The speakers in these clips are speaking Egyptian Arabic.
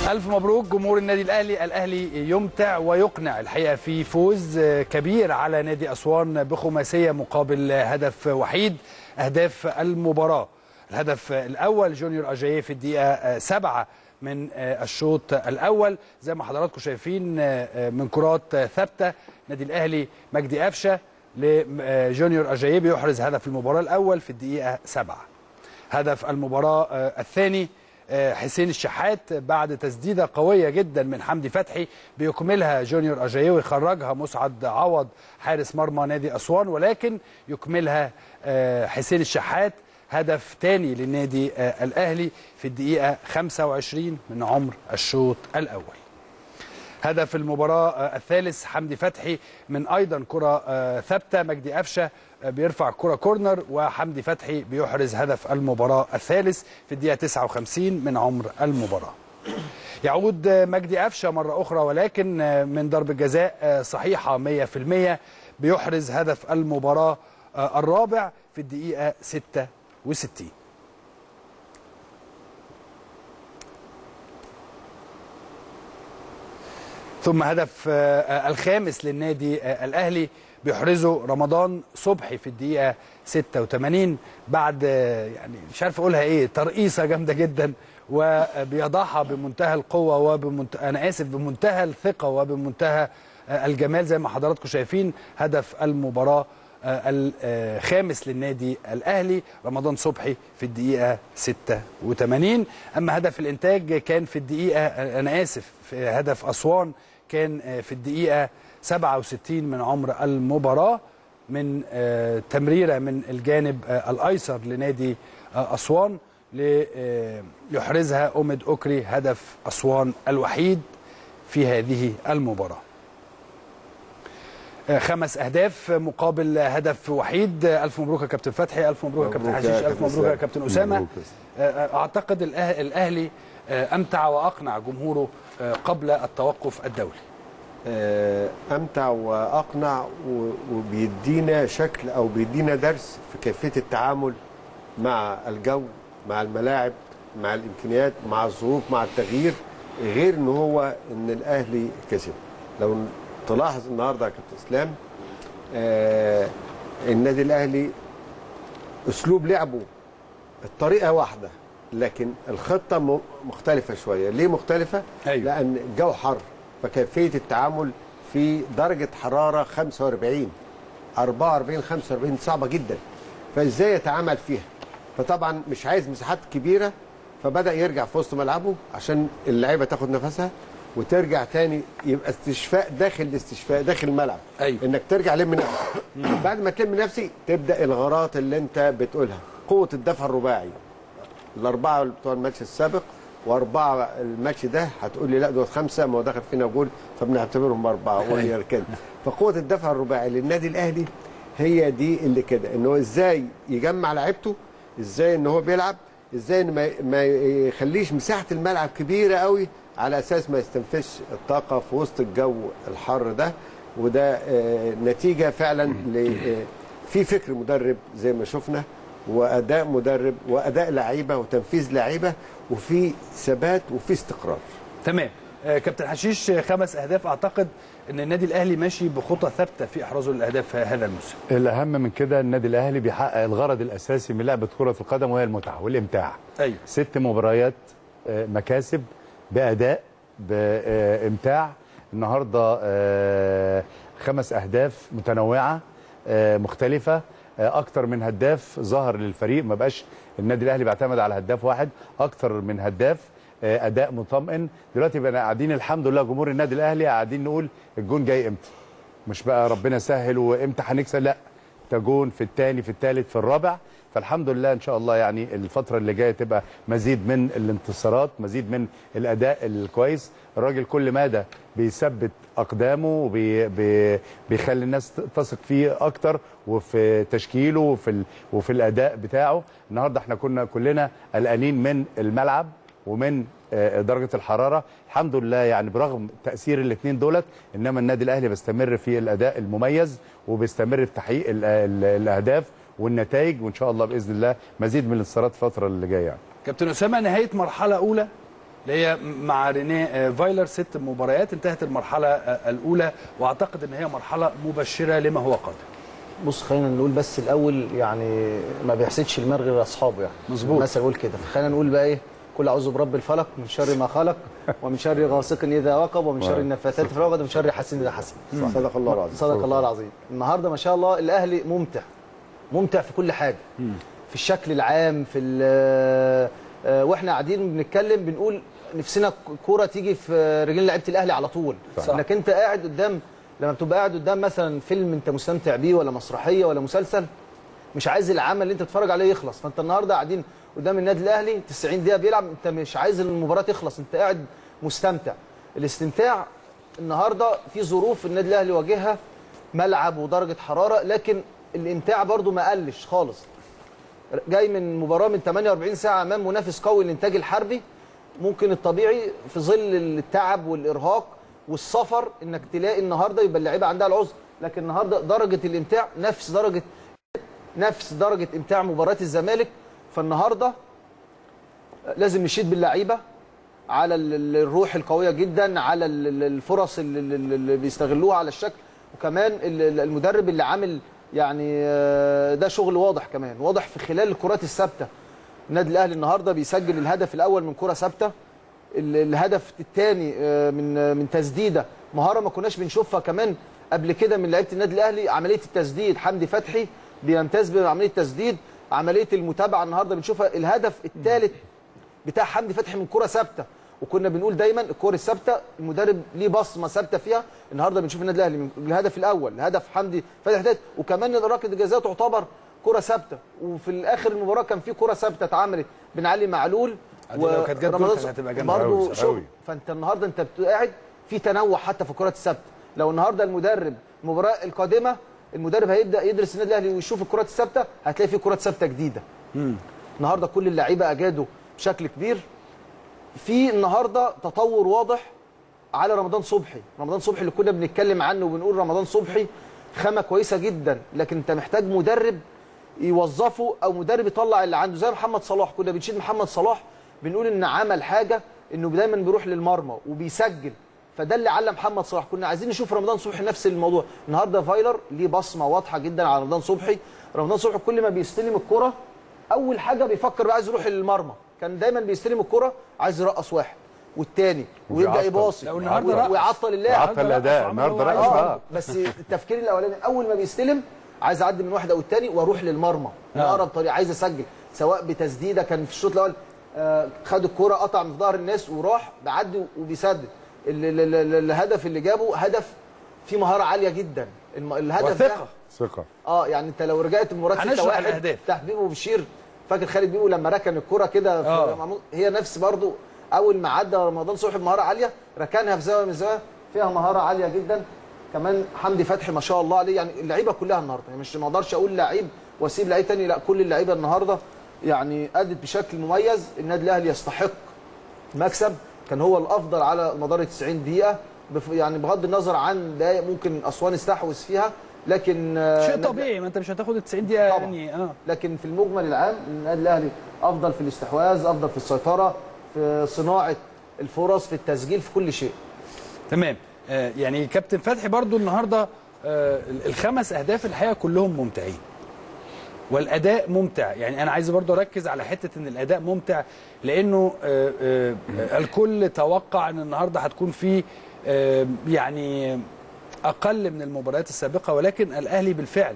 ألف مبروك جمهور النادي الأهلي الأهلي يمتع ويقنع الحقيقة في فوز كبير على نادي أسوان بخماسية مقابل هدف وحيد أهداف المباراة الهدف الأول جونيور أجاييه في الدقيقة سبعة من الشوط الأول زي ما حضراتكم شايفين من كرات ثابتة نادي الأهلي مجدي قفشة لجونيور أجاييه بيحرز هدف المباراة الأول في الدقيقة سبعة هدف المباراة الثاني حسين الشحات بعد تسديده قويه جدا من حمدي فتحي بيكملها جونيور اجاييه ويخرجها مسعد عوض حارس مرمى نادي اسوان ولكن يكملها حسين الشحات هدف ثاني للنادي الاهلي في الدقيقه 25 من عمر الشوط الاول هدف المباراة الثالث حمدي فتحي من أيضا كرة ثابتة مجدي قفشة بيرفع كرة كورنر وحمدي فتحي بيحرز هدف المباراة الثالث في الدقيقة 59 من عمر المباراة يعود مجدي قفشة مرة أخرى ولكن من ضربة جزاء صحيحة 100% بيحرز هدف المباراة الرابع في الدقيقة 66 ثم هدف الخامس للنادي الاهلي بيحرزه رمضان صبحي في الدقيقه 86 بعد يعني مش عارف اقولها ايه ترقيصه جامده جدا وبيضعها بمنتهى القوه وبمنتهى انا اسف بمنتهى الثقه وبمنتهى الجمال زي ما حضراتكم شايفين هدف المباراه الخامس للنادي الاهلي رمضان صبحي في الدقيقه 86 اما هدف الانتاج كان في الدقيقه انا اسف في هدف اسوان كان في الدقيقه 67 من عمر المباراه من تمريره من الجانب الايسر لنادي اسوان ليحرزها اومد اوكري هدف اسوان الوحيد في هذه المباراه خمس اهداف مقابل هدف وحيد الف مبروك يا كابتن فتحي الف مبروك يا كابتن حشيش الف مبروك يا كابتن اسامه اعتقد الاهلي امتع واقنع جمهوره قبل التوقف الدولي امتع واقنع وبيدينا شكل او بيدينا درس في كيفيه التعامل مع الجو مع الملاعب مع الامكانيات مع الظروف مع التغيير غير ان هو ان الاهلي كسب لو تلاحظ النهارده يا كابتن اسلام آه النادي الاهلي اسلوب لعبه الطريقه واحده لكن الخطه مختلفه شويه ليه مختلفه أيوة. لان الجو حر فكيفيه التعامل في درجه حراره 45 44 45 صعبه جدا فازاي يتعامل فيها فطبعا مش عايز مساحات كبيره فبدا يرجع في وسط ملعبه عشان اللعيبه تاخد نفسها وترجع تاني يبقى استشفاء داخل الاستشفاء داخل الملعب أيوة. انك ترجع لم نفسك بعد ما تلم نفسي تبدا الغارات اللي انت بتقولها قوه الدفع الرباعي الاربعه بتوع الماتش السابق واربعه الماتش ده هتقول لي لا دول خمسه ما هو دخل فينا جول فبنعتبرهم اربعه قول لي كده فقوه الدفع الرباعي للنادي الاهلي هي دي اللي كده ان هو ازاي يجمع لعيبته ازاي ان هو بيلعب ازاي ان ما, ما يخليش مساحه الملعب كبيره قوي على اساس ما يستنفذش الطاقه في وسط الجو الحر ده وده آه نتيجه فعلا ل في فكر مدرب زي ما شفنا واداء مدرب واداء لعيبه وتنفيذ لعيبه وفي ثبات وفي استقرار تمام آه كابتن حشيش خمس اهداف اعتقد ان النادي الاهلي ماشي بخطى ثابته في احرازه الاهداف هذا الموسم الاهم من كده النادي الاهلي بيحقق الغرض الاساسي من لعبه كره القدم وهي المتعه والامتاع ايوه ست مباريات آه مكاسب باداء بامتاع النهارده خمس اهداف متنوعه مختلفه اكتر من هداف ظهر للفريق ما بقاش النادي الاهلي بيعتمد على هداف واحد اكتر من هداف اداء مطمئن دلوقتي بقى قاعدين الحمد لله جمهور النادي الاهلي قاعدين نقول الجون جاي امتى مش بقى ربنا سهل وامتى هنكسب لا ده جون في الثاني في الثالث في الرابع فالحمد لله ان شاء الله يعني الفتره اللي جايه تبقى مزيد من الانتصارات مزيد من الاداء الكويس الراجل كل مدى بيثبت اقدامه وبيخلي الناس تثق فيه اكتر وفي تشكيله وفي ال... وفي الاداء بتاعه النهارده احنا كنا كلنا قلقانين من الملعب ومن درجه الحراره الحمد لله يعني برغم تاثير الاثنين دولت انما النادي الاهلي بيستمر في الاداء المميز وبيستمر في تحقيق الاهداف والنتائج وان شاء الله باذن الله مزيد من الانتصارات الفتره اللي جايه يعني. كابتن اسامه نهايه مرحله اولى اللي هي مع رينيه آه، فايلر ست مباريات انتهت المرحله آه، الاولى واعتقد ان هي مرحله مبشره لما هو قادم بص خلينا نقول بس الاول يعني ما بيحسدش المال غير اصحابه يعني مظبوط. المثل يقول كده فخلينا نقول بقى ايه كل اعوذ برب الفلق من شر ما خلق ومن شر غاسق اذا وقب ومن شر النفاثات في العقد ومن شر حاسد اذا حسد صدق الله العظيم صدق الله العظيم النهارده ما شاء الله الاهلي ممتع ممتع في كل حاجه في الشكل العام في ال- آه، واحنا قاعدين بنتكلم بنقول نفسنا الكوره تيجي في رجلين لعيبه الاهلي على طول صح. انك انت قاعد قدام لما بتبقى قاعد قدام مثلا فيلم انت مستمتع بيه ولا مسرحيه ولا مسلسل مش عايز العمل اللي انت بتتفرج عليه يخلص فانت النهارده قاعدين قدام النادي الاهلي 90 دقيقه بيلعب انت مش عايز المباراه تخلص انت قاعد مستمتع الاستمتاع النهارده في ظروف النادي الاهلي واجهها ملعب ودرجه حراره لكن الامتاع برضو ما قلش خالص جاي من مباراه من 48 ساعه امام منافس قوي الانتاج الحربي ممكن الطبيعي في ظل التعب والارهاق والسفر انك تلاقي النهارده يبقى اللعيبه عندها العذر لكن النهارده درجه الامتاع نفس درجه نفس درجه امتاع مباراه الزمالك فالنهارده لازم نشيد باللعيبه على ال- ال- الروح القويه جدا على ال- ال- الفرص اللي, اللي اللي بيستغلوها على الشكل وكمان ال- ال- المدرب اللي عامل يعني آه، ده شغل واضح كمان واضح في خلال الكرات الثابته النادي الاهلي النهارده بيسجل الهدف الاول من كره ثابته ال- الهدف الثاني من آه، من تسديده مهاره ما كناش بنشوفها كمان قبل كده من لعيبه النادي الاهلي عمليه التسديد حمدي فتحي بيمتاز بعمليه التسديد عمليه المتابعه النهارده بنشوفها الهدف الثالث بتاع حمدي فتحي من كره ثابته وكنا بنقول دايما الكور الثابته المدرب ليه بصمه ثابته فيها النهارده بنشوف النادي الاهلي من الهدف الاول هدف حمدي فتحي ده وكمان ركله الجزاء تعتبر كره ثابته وفي الاخر المباراه كان في كره ثابته اتعملت بين علي معلول دي لو كانت جت جول ورمضان كانت هتبقى جامدة برضه أوي، شغل أوي. فانت النهارده انت بت- قاعد في تنوع حتى في الكرات الثابته لو النهارده المدرب المباراه القادمه المدرب هيبدا يدرس النادي الاهلي ويشوف الكرات الثابته هتلاقي في كرات ثابته جديده النهارده كل اللعيبه اجادوا بشكل كبير في النهارده تطور واضح على رمضان صبحي رمضان صبحي اللي كنا بنتكلم عنه وبنقول رمضان صبحي خامه كويسه جدا لكن انت محتاج مدرب يوظفه او مدرب يطلع اللي عنده زي محمد صلاح كنا بنشيد محمد صلاح بنقول ان عمل حاجه انه دايما بيروح للمرمى وبيسجل فده اللي علم محمد صلاح كنا عايزين نشوف رمضان صبحي نفس الموضوع النهارده فايلر ليه بصمه واضحه جدا على رمضان صبحي رمضان صبحي كل ما بيستلم الكره اول حاجه بيفكر بقى عايز يروح للمرمى كان دايما بيستلم الكره عايز يرقص واحد والتاني ويبدا وبيعطل. يباصي لا، والنهارده وي- رقص. ويعطل اللاعب عطل الاداء النهارده رقص اه بقى بس التفكير الاولاني اول ما بيستلم عايز اعدي من واحد او الثاني واروح للمرمى من آه. اقرب طريقه عايز اسجل سواء بتسديده كان في الشوط الاول آه، خد الكوره قطع من ظهر الناس وراح بعدي وبيسدد ال- ال- ال- ال- الهدف اللي جابه هدف فيه مهاره عاليه جدا الم- الهدف ده وثقة. ثقه اه يعني انت لو رجعت مباراه 6 هنشرح 1 الأهداف. تحت بيبو وبشير فاكر خالد بيبو لما ركن الكره كده في آه. معمول- هي نفس برضو اول ما عدى رمضان صبحي بمهاره عاليه ركنها في زاويه من الزوايا فيها مهاره عاليه جدا كمان حمدي فتحي ما شاء الله عليه يعني اللعيبه كلها النهارده يعني مش ما اقدرش اقول لعيب واسيب لعيب تاني لا كل اللعيبه النهارده يعني ادت بشكل مميز النادي الاهلي يستحق مكسب كان هو الافضل على مدار 90 دقيقه بف- يعني بغض النظر عن دقائق ممكن اسوان استحوذ فيها لكن آه، شيء النادي- طبيعي ما انت مش هتاخد ال 90 دقيقه طبعا. يعني اه لكن في المجمل العام النادي الاهلي افضل في الاستحواذ افضل في السيطره في صناعه الفرص في التسجيل في كل شيء تمام آه يعني كابتن فتحي برضو النهارده آه الخمس اهداف الحقيقه كلهم ممتعين والاداء ممتع يعني انا عايز برضو اركز على حته ان الاداء ممتع لانه آه آه الكل توقع ان النهارده هتكون في آه يعني اقل من المباريات السابقه ولكن الاهلي بالفعل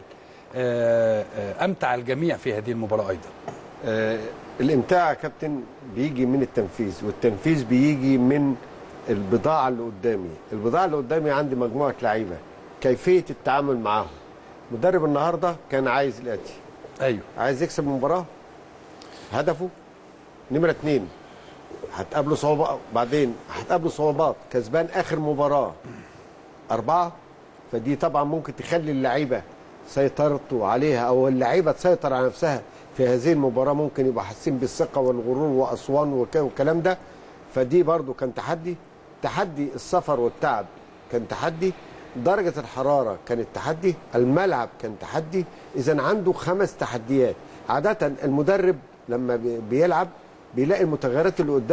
آه آه امتع الجميع في هذه المباراه ايضا آه، الامتاع يا كابتن بيجي من التنفيذ والتنفيذ بيجي من البضاعة اللي قدامي البضاعة اللي قدامي عندي مجموعة لعيبة كيفية التعامل معاهم مدرب النهاردة كان عايز الآتي ايوه عايز يكسب المباراة هدفه نمرة اتنين هتقابله صعوبات بعدين هتقابله صعوبات كسبان آخر مباراة أربعة فدي طبعا ممكن تخلي اللعيبة سيطرته عليها أو اللعيبة تسيطر على نفسها في هذه المباراة ممكن يبقى حاسين بالثقة والغرور وأسوان وك- والكلام ده فدي برضو كان تحدي تحدي السفر والتعب كان تحدي درجة الحرارة كانت تحدي الملعب كان تحدي إذا عنده خمس تحديات عادة المدرب لما بي- بيلعب بيلاقي المتغيرات اللي قدامه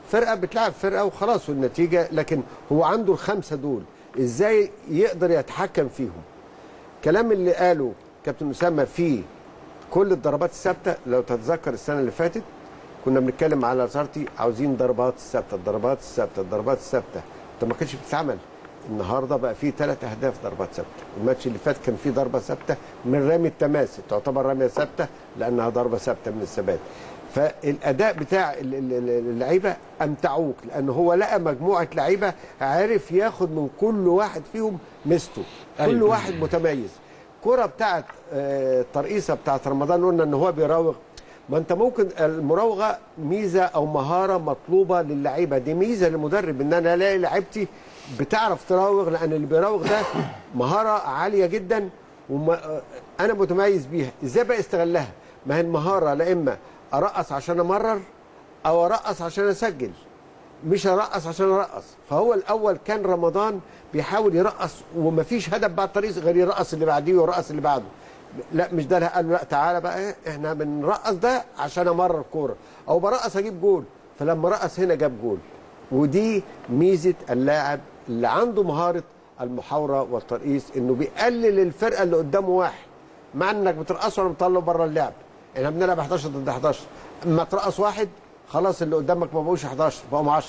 فرقه بتلعب فرقه وخلاص والنتيجه لكن هو عنده الخمسه دول ازاي يقدر يتحكم فيهم الكلام اللي قاله كابتن اسامه في كل الضربات الثابته لو تتذكر السنه اللي فاتت كنا بنتكلم على سارتي عاوزين ضربات ثابته الضربات الثابته الضربات الثابته ده ما كانش بتتعمل النهارده بقى فيه ثلاث اهداف ضربات ثابته الماتش اللي فات كان فيه ضربه ثابته من رامي التماس تعتبر رميه ثابته لانها ضربه ثابته من الثبات فالاداء بتاع ال- ال- ال- اللعيبه امتعوك لان هو لقى مجموعه لعيبه عارف ياخد من كل واحد فيهم ميزته كل أيوة. واحد متميز كرة بتاعت آه، الترقيصه بتاعت رمضان قلنا ان هو بيراوغ ما انت ممكن المراوغه ميزه او مهاره مطلوبه للعيبه دي ميزه للمدرب ان انا الاقي لعيبتي بتعرف تراوغ لان اللي بيراوغ ده مهاره عاليه جدا وما انا متميز بيها ازاي بقى استغلها ما هي المهاره لا اما ارقص عشان امرر او ارقص عشان اسجل مش ارقص عشان ارقص فهو الاول كان رمضان بيحاول يرقص ومفيش هدف بعد الطريق غير يرقص اللي بعديه ويرقص اللي بعده لا مش ده اللي قال له لا تعالى بقى احنا بنرقص ده عشان امرر كوره او برقص اجيب جول فلما رقص هنا جاب جول ودي ميزه اللاعب اللي عنده مهاره المحاوره والترقيص انه بيقلل الفرقه اللي قدامه واحد مع انك بترقصه ولا بتطلعه بره اللعب احنا بنلعب 11 ضد 11 اما ترقص واحد خلاص اللي قدامك ما بقوش 11 بقوا 10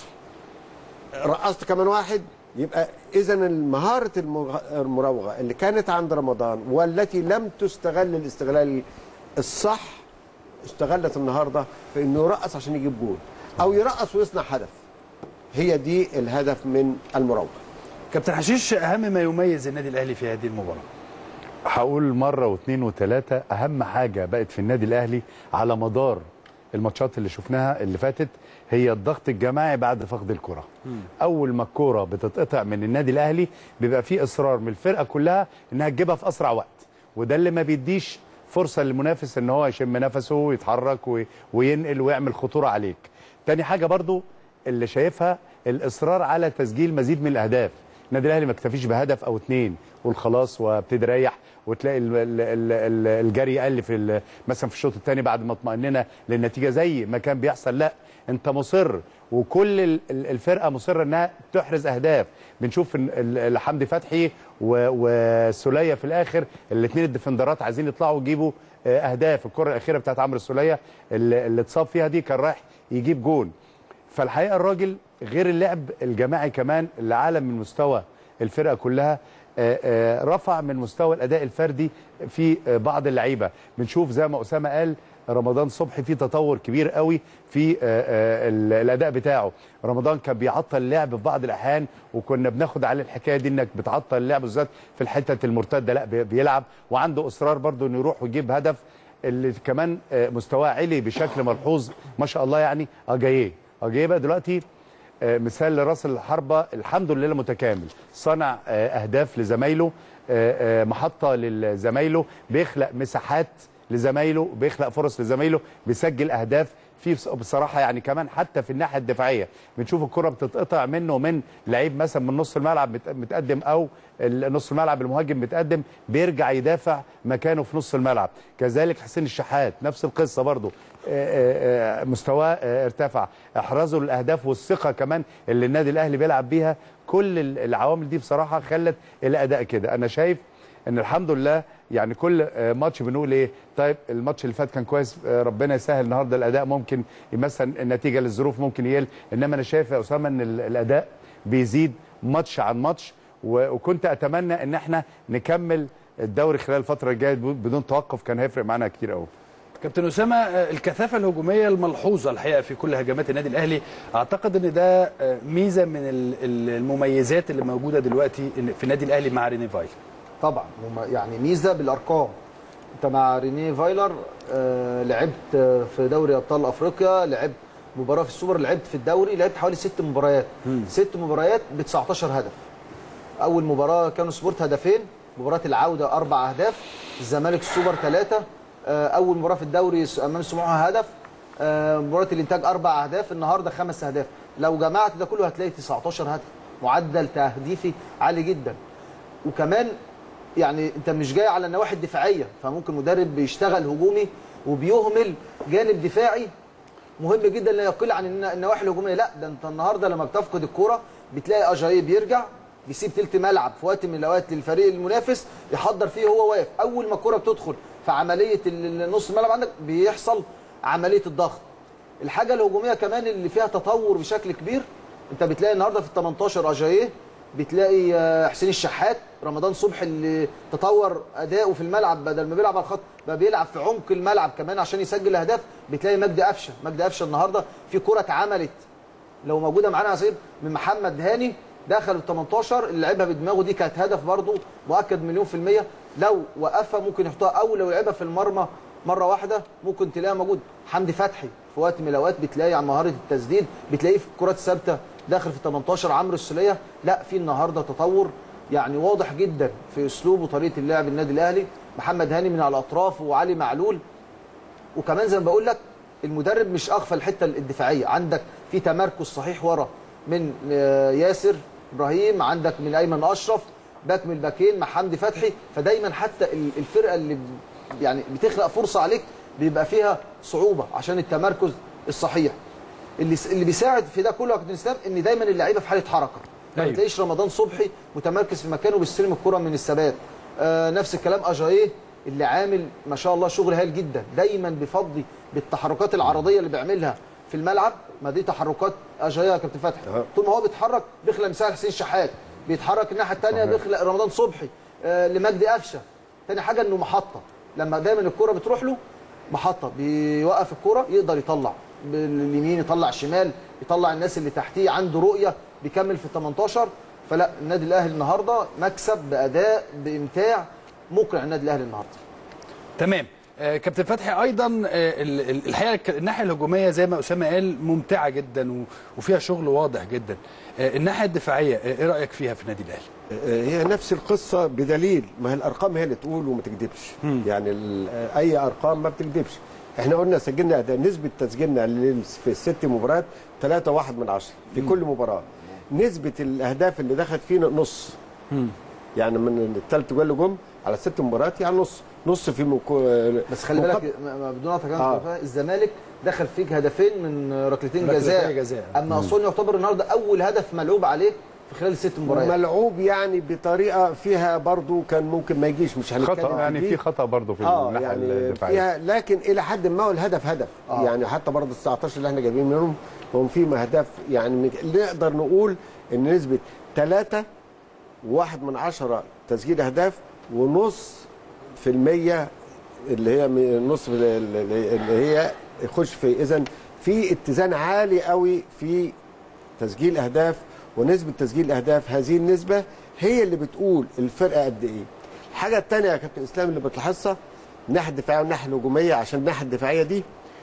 رقصت كمان واحد يبقى اذا مهاره المغ- المراوغه اللي كانت عند رمضان والتي لم تستغل الاستغلال الصح استغلت النهارده في انه يرقص عشان يجيب جول او يرقص ويصنع هدف هي دي الهدف من المراوغه كابتن حشيش اهم ما يميز النادي الاهلي في هذه المباراه هقول مره واثنين وثلاثه اهم حاجه بقت في النادي الاهلي على مدار الماتشات اللي شفناها اللي فاتت هي الضغط الجماعي بعد فقد الكره اول ما الكره بتتقطع من النادي الاهلي بيبقى في اصرار من الفرقه كلها انها تجيبها في اسرع وقت وده اللي ما بيديش فرصه للمنافس ان هو يشم نفسه ويتحرك وي- وينقل ويعمل خطوره عليك تاني حاجه برضو اللي شايفها الاصرار على تسجيل مزيد من الاهداف النادي الاهلي ما اكتفيش بهدف او اتنين قول خلاص وابتدي ريح وتلاقي ال- ال- ال- ال- الجري قل في ال- مثلا في الشوط الثاني بعد ما اطمئننا للنتيجه زي ما كان بيحصل لا انت مصر وكل ال- ال- الفرقه مصره انها تحرز اهداف بنشوف إن ال- ال- حمدي فتحي و- وسوليه في الاخر الاثنين الديفندرات عايزين يطلعوا يجيبوا آه، اهداف الكره الاخيره بتاعت عمرو السوليه اللي اللي اتصاب فيها دي كان رايح يجيب جون فالحقيقه الراجل غير اللعب الجماعي كمان اللي عالم من مستوى الفرقه كلها آه، آه، رفع من مستوى الاداء الفردي في آه، بعض اللعيبه بنشوف زي ما اسامه قال رمضان صبحي في تطور كبير قوي في آه، آه، ال- الاداء بتاعه رمضان كان بيعطل اللعب في بعض الاحيان وكنا بناخد عليه الحكايه دي انك بتعطل اللعب بالذات في الحته المرتده لا بي- بيلعب وعنده اصرار برضه انه يروح ويجيب هدف اللي كمان آه، مستواه عالي بشكل ملحوظ ما شاء الله يعني اجاييه اجاييه بقى دلوقتي آه، مثال لراس الحربة الحمد لله متكامل صنع آه، أهداف لزمايله آه، آه، محطة لزمايله بيخلق مساحات لزمايله بيخلق فرص لزمايله بيسجل أهداف في بص- بصراحة يعني كمان حتى في الناحية الدفاعية بنشوف الكرة بتتقطع منه من لعيب مثلا من نص الملعب مت- متقدم أو ال- نص الملعب المهاجم متقدم بيرجع يدافع مكانه في نص الملعب كذلك حسين الشحات نفس القصة برضه آه، آه، مستواه آه، ارتفع احرازه للاهداف والثقه كمان اللي النادي الاهلي بيلعب بيها كل ال- العوامل دي بصراحه خلت الاداء كده انا شايف ان الحمد لله يعني كل آه، ماتش بنقول ايه طيب الماتش اللي فات كان كويس آه، ربنا يسهل النهارده الاداء ممكن مثلا النتيجه للظروف ممكن يقل انما انا شايف يا اسامه ان ال- الاداء بيزيد ماتش عن ماتش و- وكنت اتمنى ان احنا نكمل الدوري خلال الفتره الجايه بدون توقف كان هيفرق معانا كتير قوي كابتن اسامه آه، الكثافه الهجوميه الملحوظه الحقيقه في كل هجمات النادي الاهلي اعتقد ان ده آه، ميزه من ال- ال- المميزات اللي موجوده دلوقتي إن- في النادي الاهلي مع ريني فايل طبعا هم يعني ميزه بالارقام انت مع رينيه فايلر آه لعبت آه، في دوري ابطال افريقيا لعبت مباراه في السوبر لعبت في الدوري لعبت حوالي ست مباريات ست مباريات ب 19 هدف اول مباراه كانوا سبورت هدفين مباراه العوده اربع اهداف الزمالك السوبر ثلاثه اول مباراه في الدوري امام سموحه هدف آه، مباراه الانتاج اربع اهداف النهارده خمس اهداف لو جمعت ده كله هتلاقي 19 هدف معدل تهديفي عالي جدا وكمان يعني انت مش جاي على النواحي الدفاعيه فممكن مدرب بيشتغل هجومي وبيهمل جانب دفاعي مهم جدا لا يقل عن النا- النواحي الهجوميه لا ده انت النهارده لما بتفقد الكوره بتلاقي اجاي بيرجع بيسيب تلت ملعب في وقت من الاوقات للفريق المنافس يحضر فيه هو واقف اول ما الكوره بتدخل في عمليه ال- نص الملعب عندك بيحصل عمليه الضغط الحاجه الهجوميه كمان اللي فيها تطور بشكل كبير انت بتلاقي النهارده في ال 18 اجاييه بتلاقي آه، حسين الشحات رمضان صبحي اللي تطور اداؤه في الملعب بدل ما بيلعب على الخط بقى بيلعب في عمق الملعب كمان عشان يسجل اهداف بتلاقي مجدي قفشه مجدي قفشه النهارده في كره اتعملت لو موجوده معانا يا سيد من محمد هاني دخل ال 18 اللي لعبها بدماغه دي كانت هدف برضه مؤكد مليون في الميه لو وقفها ممكن يحطها او لو لعبها في المرمى مره واحده ممكن تلاقيها موجود حمدي فتحي في وقت من الاوقات بتلاقي عن مهاره التسديد بتلاقيه في الكرات الثابته داخل في 18 عمرو السوليه لا في النهارده تطور يعني واضح جدا في اسلوب وطريقه اللعب النادي الاهلي محمد هاني من على الاطراف وعلي معلول وكمان زي ما بقول لك المدرب مش اغفل الحته الدفاعيه عندك في تمركز صحيح ورا من آه، ياسر ابراهيم عندك من ايمن اشرف باك من الباكين مع حمدي فتحي فدايما حتى ال- الفرقه اللي ب- يعني بتخلق فرصه عليك بيبقى فيها صعوبه عشان التمركز الصحيح اللي س- اللي بيساعد في ده كله يا كابتن اسلام ان دايما اللعيبه في حاله حركه ما أيوة. بتلاقيش رمضان صبحي متمركز في مكانه بيستلم الكره من الثبات آه نفس الكلام اجاييه اللي عامل ما شاء الله شغل هايل جدا دايما بيفضي بالتحركات العرضيه اللي بيعملها في الملعب ما دي تحركات اجاييه يا كابتن فتحي أه. طول ما هو بيتحرك بيخلق مساحه حسين شحات بيتحرك الناحيه الثانيه بيخلق رمضان صبحي آه لمجدي قفشه تاني حاجه انه محطه لما دايما الكره بتروح له محطه بيوقف الكره يقدر يطلع باليمين يطلع شمال يطلع الناس اللي تحتيه عنده رؤيه بيكمل في ال 18 فلا النادي الاهلي النهارده مكسب باداء بامتاع مقنع النادي الاهلي النهارده تمام آه، كابتن فتحي ايضا آه، ال- ال- الحقيقه ك- الناحيه الهجوميه زي ما اسامه قال ممتعه جدا و- وفيها شغل واضح جدا آه، الناحيه الدفاعيه آه، ايه رايك فيها في النادي الاهلي هي نفس القصه بدليل ما هي الارقام هي اللي تقول وما تكذبش يعني ال- اي ارقام ما بتكذبش احنا قلنا سجلنا أهداف نسبه تسجيلنا لل- في الست مباريات 3 1 من 10 في كل مباراه نسبه الاهداف اللي دخلت فينا نص يعني من الثلاث جوال اللي جم على ست مباريات يعني نص نص في مكو... بس خلي مقابل- بالك م- م- بدون قطع كلام آه. آه. الزمالك دخل فيك هدفين من ركلتين ركلتين جزاء جزاء. اما اظن يعتبر النهارده اول هدف ملعوب عليه في خلال الست مباريات ملعوب يعني بطريقه فيها برضو كان ممكن ما يجيش مش هنتكلم خطا يعني دي. في خطا برضه في اه الناحيه يعني الدفاعيه فيها لكن الى حد ما هو الهدف هدف آه. آه. يعني حتى برضه ال 19 اللي احنا جايبين منهم هم فيهم اهداف يعني مك- نقدر نقول ان نسبه 3 واحد من عشرة تسجيل اهداف ونص في المية اللي هي م- نص في ال- ال- اللي هي يخش في اذا في اتزان عالي قوي في تسجيل اهداف ونسبه تسجيل الاهداف هذه النسبه هي اللي بتقول الفرقه قد ايه الحاجه الثانيه يا كابتن اسلام اللي بتلاحظها الناحيه الدفاعيه والناحيه الهجوميه عشان الناحيه الدفاعيه دي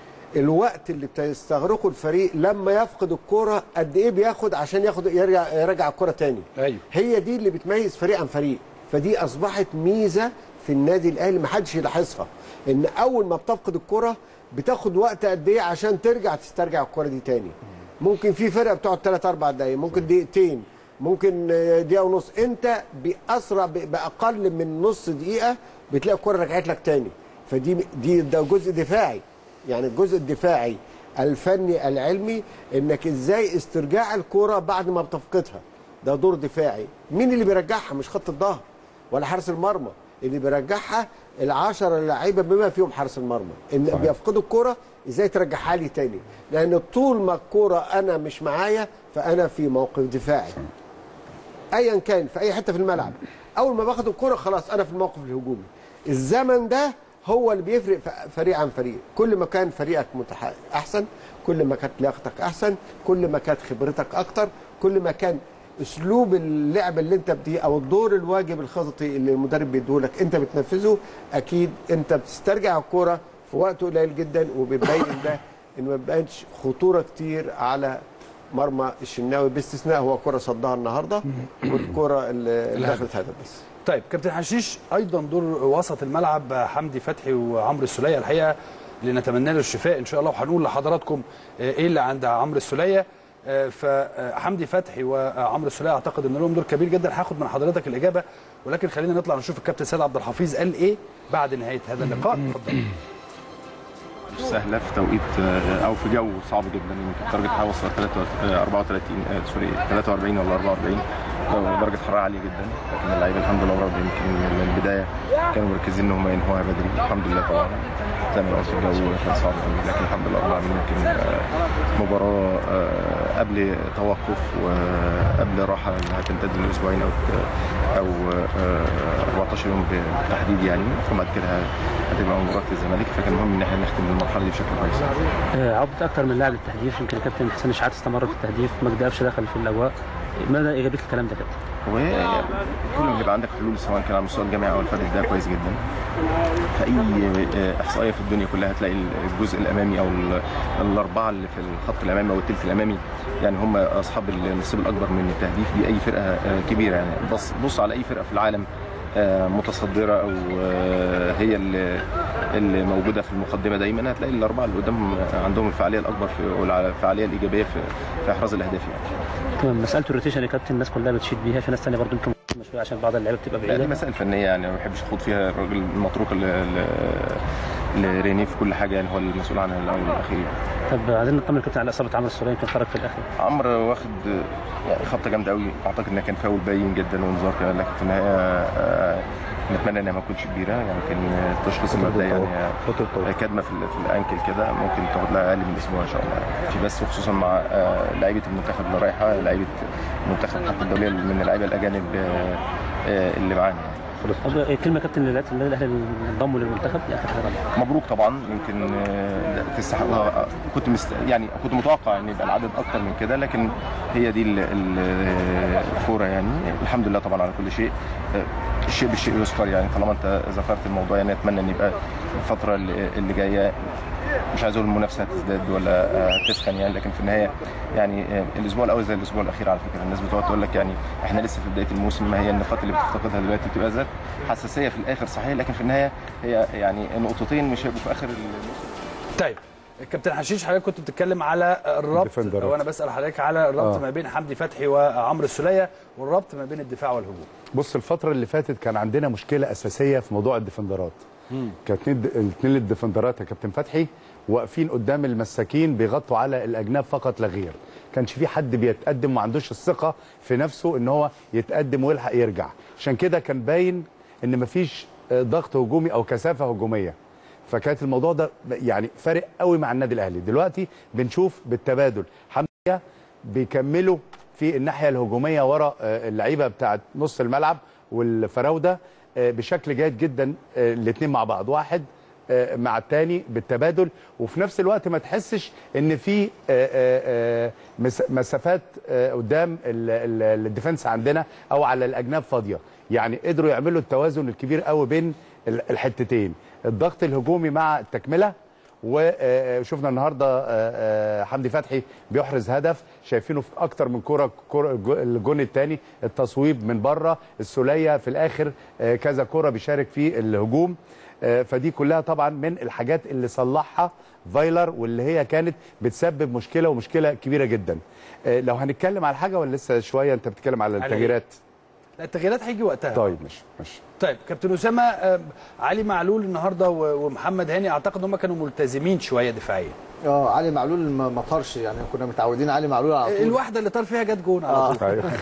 الوقت اللي بيستغرقه الفريق لما يفقد الكرة قد ايه بياخد عشان ياخد يرجع يرجع الكرة تاني أيوة. هي دي اللي بتميز فريق عن فريق فدي اصبحت ميزه في النادي الاهلي ما حدش يلاحظها ان اول ما بتفقد الكرة بتاخد وقت قد ايه عشان ترجع تسترجع الكرة دي تاني ممكن في فرقه بتقعد 3 4 دقايق ممكن دقيقتين ممكن آه، دقيقه ونص انت باسرع ب- باقل من نص دقيقه بتلاقي الكره رجعت لك تاني فدي دي ده جزء دفاعي يعني الجزء الدفاعي الفني العلمي انك ازاي استرجاع الكره بعد ما بتفقدها ده دور دفاعي مين اللي بيرجعها مش خط الظهر ولا حارس المرمى اللي بيرجعها العشرة لعيبه بما فيهم حارس المرمى ان بيفقدوا الكره ازاي ترجعها لي تاني لان طول ما الكره انا مش معايا فانا في موقف دفاعي ايا كان في اي حته في الملعب اول ما باخد الكره خلاص انا في الموقف الهجومي الزمن ده هو اللي بيفرق ف- فريق عن فريق كل ما كان فريقك متح... احسن كل ما كانت لياقتك احسن كل ما كانت خبرتك اكتر كل ما كان اسلوب اللعب اللي انت بديه او الدور الواجب الخططي اللي المدرب بيديهولك انت بتنفذه اكيد انت بتسترجع الكره في وقت قليل جدا وبتبين ده ان ما بقاش خطوره كتير على مرمى الشناوي باستثناء هو كره صدها النهارده والكره اللي اللي دخلت هدف بس طيب كابتن حشيش ايضا دور وسط الملعب حمدي فتحي وعمرو السوليه الحقيقه اللي نتمنى له الشفاء ان شاء الله وهنقول لحضراتكم آه، ايه اللي عند عمرو السوليه آه، فحمدي فتحي وعمرو السوليه اعتقد ان لهم دور كبير جدا هاخد من حضرتك الاجابه ولكن خلينا نطلع نشوف الكابتن سيد عبد الحفيظ قال ايه بعد نهايه هذا اللقاء اتفضل سهله في توقيت آه، او في جو صعب جدا يمكن درجه الحراره وصلت 33 آه، 34 آه، سوري 43 ولا 44 آه، درجه حراره عاليه جدا لكن اللعيبه الحمد لله رب يمكن من البدايه كانوا مركزين ان هم ينهوها بدري الحمد لله طبعا زي ما قلت الجو كان صعب قوي لكن الحمد لله رب العالمين يمكن آه، مباراه آه، قبل توقف وقبل راحه اللي هتمتد لاسبوعين او او آه، 14 يوم بالتحديد يعني ثم بعد كده هتبقى مباراه الزمالك فكان مهم ان احنا نختم المرحله دي بشكل كويس آه، عودة أكثر من لاعب للتهديف يمكن الكابتن حسين شحات استمر في التهديف مجدي قفشه دخل في الأجواء ماذا إيجابية الكلام ده كابتن؟ وكل ما يبقى عندك حلول سواء كان على مستوى الجامعه او الفرد ده كويس جدا في اي آه، احصائيه في الدنيا كلها هتلاقي الجزء الامامي او ال- الاربعه اللي في الخط الامامي او الثلث الامامي يعني هم اصحاب النصيب الاكبر من التهديف دي اي فرقه آه، كبيره يعني بص بص على اي فرقه في العالم آه، متصدره او آه، هي اللي اللي موجوده في المقدمه دايما هتلاقي الاربعه اللي قدامهم عندهم الفعاليه الاكبر في والفعاليه الايجابيه في في احراز الاهداف يعني تمام مسألة الروتيشن يا كابتن الناس كلها بتشيد بيها في ناس ثانيه برضه يمكن مهتمة شوية عشان بعض اللعيبة بتبقى لا دي بعيدة مسائل فنيه يعني ما بحبش اخوض فيها الراجل المتروك ل- ل- لريني في كل حاجه يعني هو المسؤول عنها الاول والاخير يعني. طب عايزين نطمن الكابتن على إصابة عمرو السولية يمكن خرج في الآخر عمرو واخد يعني خبطه جامده قوي اعتقد انها كان فاول باين جدا وانذار كمان لكن في النهايه آه، نتمنى انها ما تكونش كبيره يعني كان التشخيص المبدئي يعني آه، كدمه في, ال- في الانكل كده ممكن تاخد لها اقل من اسبوع ان شاء الله في بس خصوصا مع آه، لعيبه المنتخب اللي رايحه لعيبه المنتخب حتى الدوليه من اللعيبه الاجانب آه، آه، اللي معانا يعني. طب إيه كلمة كابتن للعيبة النادي الأهلي اللي انضموا للمنتخب دي آخر حاجة رابعة. مبروك طبعا يمكن آه، تستحقها كنت مست... يعني كنت متوقع ان يبقى العدد اكتر من كده لكن هي دي ال- ال- الكوره يعني الحمد لله طبعا على كل شيء آه، الشيء بالشيء يذكر يعني طالما انت ذكرت الموضوع يعني اتمنى ان يبقى الفتره اللي اللي جايه مش عايز اقول المنافسه هتزداد ولا آه، تسخن يعني لكن في النهايه يعني آه، الاسبوع الاول زي الاسبوع الاخير على فكره الناس بتقعد تقول لك يعني احنا لسه في بدايه الموسم ما هي النقاط اللي بتفتقدها دلوقتي بتبقى ذات حساسيه في الاخر صحيح لكن في النهايه هي يعني نقطتين مش هيبقوا في اخر الموسم طيب كابتن حشيش حضرتك كنت بتتكلم على الربط الديفندرات. وانا بسال حضرتك على الربط آه. ما بين حمدي فتحي وعمرو السوليه والربط ما بين الدفاع والهجوم بص الفترة اللي فاتت كان عندنا مشكلة أساسية في موضوع الديفندرات كانت الاثنين الديفندرات يا كابتن فتحي واقفين قدام المساكين بيغطوا على الأجناب فقط لا غير كانش في حد بيتقدم وما عندوش الثقة في نفسه ان هو يتقدم ويلحق يرجع عشان كده كان باين ان مفيش آه، ضغط هجومي او كثافة هجومية فكانت الموضوع ده يعني فارق قوي مع النادي الاهلي دلوقتي بنشوف بالتبادل حمدي بيكملوا في الناحيه الهجوميه ورا آه، اللعيبه بتاعه نص الملعب والفراوده آه، بشكل جيد جدا الاثنين مع بعض واحد آه، مع الثاني بالتبادل وفي نفس الوقت ما تحسش ان في آه، آه، آه، مس- مسافات آه، قدام ال- ال- الديفنس عندنا او على الاجناب فاضيه يعني قدروا يعملوا التوازن الكبير قوي بين ال- الحتتين الضغط الهجومي مع التكمله وشفنا النهارده آه، آه، حمدي فتحي بيحرز هدف شايفينه في اكتر من كره كرة الجو- الجون الثاني التصويب من بره السوليه في الاخر آه، كذا كره بيشارك في الهجوم آه، فدي كلها طبعا من الحاجات اللي صلحها فايلر واللي هي كانت بتسبب مشكله ومشكله كبيره جدا آه، لو هنتكلم على حاجه ولا لسه شويه انت بتتكلم على على إيه؟ التغييرات لا، التغييرات هيجي وقتها طيب ماشي ماشي طيب كابتن اسامه آه، علي معلول النهارده و- ومحمد هاني اعتقد ان هم كانوا ملتزمين شويه دفاعيا اه علي معلول ما ما طارش يعني كنا متعودين علي معلول على طول الواحده اللي طار فيها جت جون على آه. طول ايوه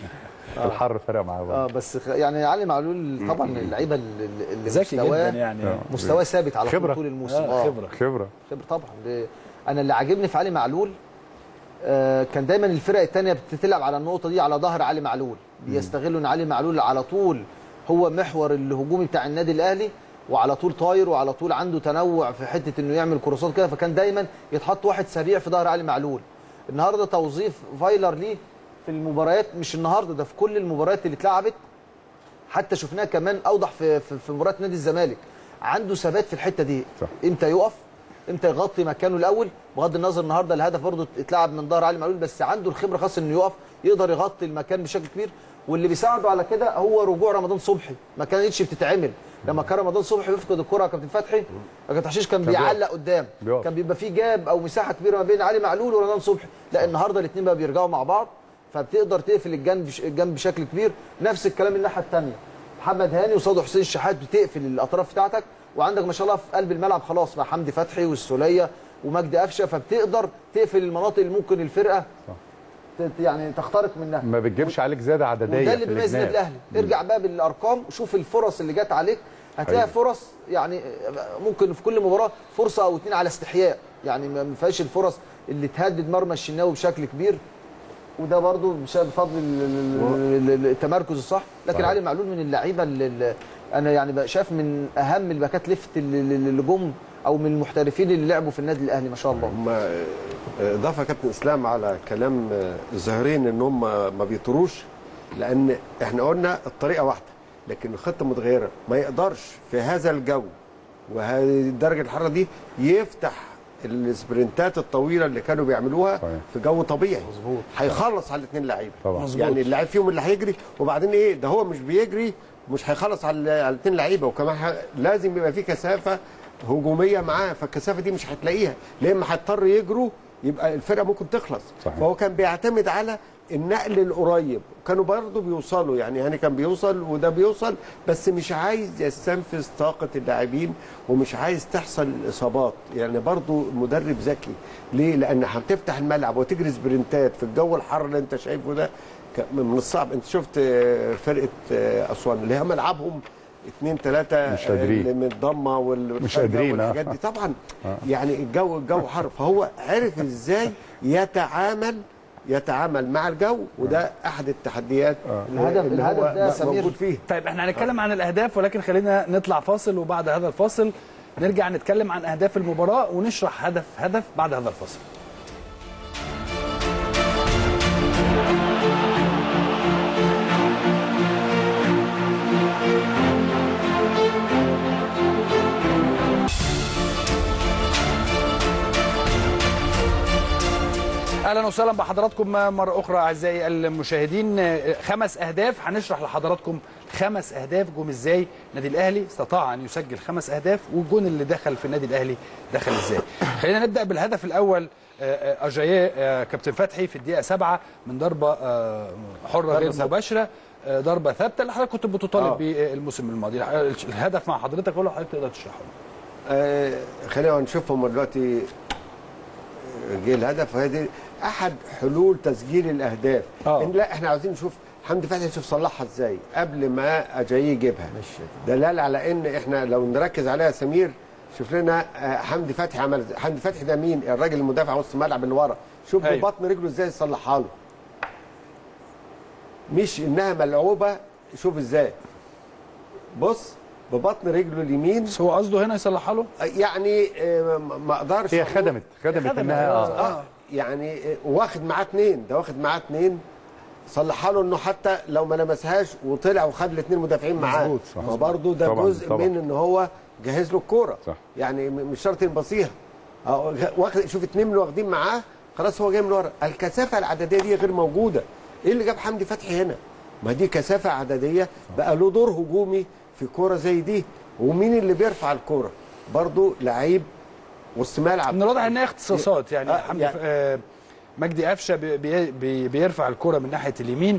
الحر فرق معاه اه برضه. بس خ- يعني علي معلول طبعا اللعيبه اللي اللي ذكي جدا مستواه يعني آه. مستواه ثابت على خبرة. طول طول الموسم آه خبره خبره خبره طبعا ل- انا اللي عاجبني في علي معلول آه، كان دايما الفرق الثانيه بتلعب على النقطه دي على ظهر علي معلول بيستغلوا ان علي معلول على طول هو محور الهجومي بتاع النادي الاهلي وعلى طول طاير وعلى طول عنده تنوع في حته انه يعمل كروسات كده فكان دايما يتحط واحد سريع في ظهر علي معلول النهارده توظيف فايلر ليه في المباريات مش النهارده ده في كل المباريات اللي اتلعبت حتى شفناها كمان اوضح في في, في مباراه نادي الزمالك عنده ثبات في الحته دي صح. امتى يقف امتى يغطي مكانه الاول بغض النظر النهارده الهدف برضه اتلعب من ظهر علي معلول بس عنده الخبره خاصه انه يقف يقدر يغطي المكان بشكل كبير واللي بيساعده على كده هو رجوع رمضان صبحي ما كانتش بتتعمل لما كان رمضان صبحي بيفقد الكره يا كابتن فتحي كابتن حشيش كان بيعلق قدام بيقف. كان بيبقى فيه جاب او مساحه كبيره ما بين علي معلول ورمضان صبحي لا النهارده الاثنين بقى بيرجعوا مع بعض فبتقدر تقفل الجنب الجنب بشكل كبير نفس الكلام الناحيه الثانيه محمد هاني وصادق حسين الشحات بتقفل الاطراف بتاعتك وعندك ما شاء الله في قلب الملعب خلاص مع حمدي فتحي والسوليه ومجدي قفشه فبتقدر تقفل المناطق اللي ممكن الفرقه ت- يعني تخترق منها ما بتجيبش عليك زياده عدديه وده اللي في بيميز النادي الجناب. الاهلي ارجع بقى بالارقام وشوف الفرص اللي جت عليك هتلاقي أيوة. فرص يعني ممكن في كل مباراه فرصه او اتنين على استحياء يعني ما ما فيهاش الفرص اللي تهدد مرمى الشناوي بشكل كبير وده برضو بش- بفضل ال- ال- ال- التمركز الصح لكن صحيح. علي معلول من اللعيبه اللي اللي انا يعني بقى شايف من اهم الباكات ليفت اللي اللي- اللي جم او من المحترفين اللي لعبوا في النادي الاهلي ما شاء الله هم اضافه كابتن اسلام على كلام الظاهرين ان هم ما بيطروش لان احنا قلنا الطريقه واحده لكن الخطه متغيره ما يقدرش في هذا الجو وهذه درجه الحراره دي يفتح السبرنتات الطويله اللي كانوا بيعملوها صحيح. في جو طبيعي مظبوط هيخلص على الاثنين لعيبه طبعا. مظبوط. يعني اللاعب فيهم اللي هيجري وبعدين ايه ده هو مش بيجري مش هيخلص على على الاثنين لعيبه وكمان ح- لازم يبقى في كثافه هجوميه معاه فالكثافه دي مش هتلاقيها لا اما هيضطر يجروا يبقى الفرقه ممكن تخلص صحيح. فهو كان بيعتمد على النقل القريب كانوا برضه بيوصلوا يعني يعني كان بيوصل وده بيوصل بس مش عايز يستنفذ طاقة اللاعبين ومش عايز تحصل الإصابات يعني برضه مدرب ذكي ليه؟ لأن هتفتح الملعب وتجري سبرنتات في الجو الحر اللي أنت شايفه ده ك- من الصعب أنت شفت آه، فرقة آه، أسوان اللي هي ملعبهم اثنين ثلاثة مش قادرين. من الضمة وال- مش قادرين، آه. والحاجات دي طبعا يعني الجو الجو حر فهو عرف ازاي يتعامل يتعامل مع الجو وده احد التحديات الهدف- اللي الهدف هو ده يا سمير. موجود فيه طيب احنا هنتكلم عن الاهداف ولكن خلينا نطلع فاصل وبعد هذا الفاصل نرجع نتكلم عن اهداف المباراه ونشرح هدف هدف بعد هذا الفاصل اهلا وسهلا بحضراتكم مره اخرى اعزائي المشاهدين خمس اهداف هنشرح لحضراتكم خمس اهداف جم ازاي النادي الاهلي استطاع ان يسجل خمس اهداف والجون اللي دخل في النادي الاهلي دخل ازاي خلينا نبدا بالهدف الاول آه، آه، اجاييه آه، كابتن فتحي في الدقيقه سبعة من ضربه آه، حره غير ثابتة. مباشره آه، ضربه ثابته اللي حضرتك كنت بتطالب آه. بيه الموسم الماضي الهدف مع حضرتك ولا حضرتك تقدر تشرحه آه خلينا نشوفهم دلوقتي جه الهدف وهذه احد حلول تسجيل الاهداف آه. إن لا احنا عاوزين نشوف حمدي فتحي نشوف صلحها ازاي قبل ما اجاي يجيبها دلاله على ان احنا لو نركز عليها يا سمير شوف لنا آه، حمدي فتحي عمل حمدي فتحي ده مين الراجل المدافع وسط الملعب اللي ورا شوف أيوة. ببطن رجله ازاي صلحها له مش انها ملعوبه شوف ازاي بص ببطن رجله اليمين بس هو قصده هنا يصلحها له يعني آه، ما ما اقدرش هي أقول- خدمت خدمت خدمت، انها آه. اه اه يعني آه، واخد معاه اتنين ده واخد معاه اتنين صلحها له انه حتى لو ما لمسهاش وطلع وخد الاثنين مدافعين معاه مظبوط، صح. ما برضه ده طبعاً، جزء طبعاً. من ان هو جهز له الكوره صح. يعني م- مش شرط يبصيها آه، واخد شوف اتنين من واخدين معاه خلاص هو جاي من ورا الكثافه العدديه دي غير موجوده ايه اللي جاب حمدي فتحي هنا ما دي كثافه عدديه بقى له دور هجومي في كوره زي دي ومين اللي بيرفع الكوره برضه لعيب وسط ملعب من الواضح انها اختصاصات يعني آه، حمدي يعني- آه مجدي قفشه بي- بي بي بيرفع الكره من ناحيه اليمين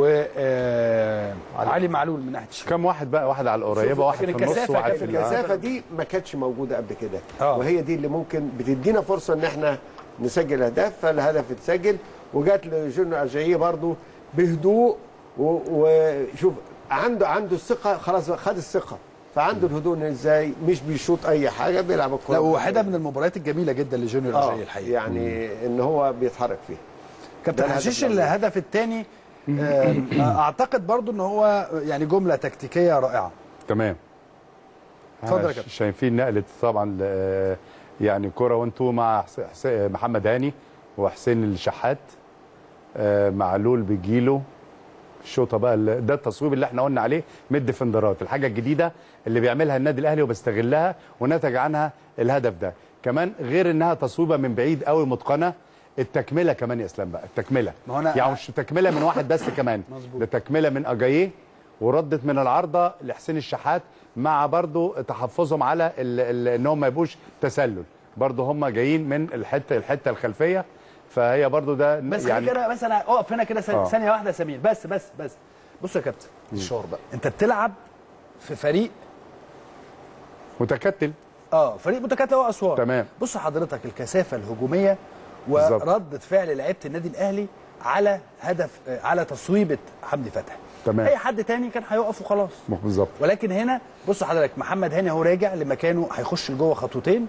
وعلي معلول من ناحيه الشمال كم واحد بقى واحد على القريبه واحد لكن في النص الكثافة وواحد كانت في ال- الكثافه دي ما كانتش موجوده قبل كده آه. وهي دي اللي ممكن بتدينا فرصه ان احنا نسجل اهداف فالهدف اتسجل وجات لجونيور اجاييه برضو بهدوء و- وشوف عنده عنده الثقه خلاص خد الثقه فعنده الهدوء إن ازاي مش بيشوط اي حاجه بيلعب الكوره لا واحده من المباريات الجميله جدا لجونيور اه اجاي الحقيقه يعني ان هو بيتحرك فيها كابتن ده الهدف حشيش الأول. الهدف الثاني اعتقد برضو ان هو يعني جمله تكتيكيه رائعه تمام اتفضل يا ها، كابتن. شايفين نقله طبعا ل- يعني كره وانتو مع حس- حس- محمد هاني وحسين الشحات آه، معلول بيجيله الشوطه بقى ال- ده التصويب اللي احنا قلنا عليه من الديفندرات الحاجه الجديده اللي بيعملها النادي الاهلي وبيستغلها ونتج عنها الهدف ده كمان غير انها تصويبه من بعيد قوي متقنه التكمله كمان يا اسلام بقى التكمله ما هو أنا- يعني مش تكمله من واحد بس كمان ده تكمله من اجاييه وردت من العارضه لحسين الشحات مع برضو تحفظهم على ال- ال- ان هم ما يبقوش تسلل برضو هم جايين من الحته الحته الخلفيه فهي برضو ده بس يعني يعني كده بس انا اقف هنا كده آه. ثانيه واحده يا سمير بس بس بس بص يا كابتن الشعور بقى انت بتلعب في فريق متكتل اه فريق متكتل هو اسوان تمام. بص حضرتك الكثافه الهجوميه بالظبط. ورده فعل لعيبه النادي الاهلي على هدف آه، على تصويبه حمدي فتحي تمام. اي حد تاني كان هيقف وخلاص بالظبط ولكن هنا بص حضرتك محمد هاني هو راجع لمكانه هيخش لجوه خطوتين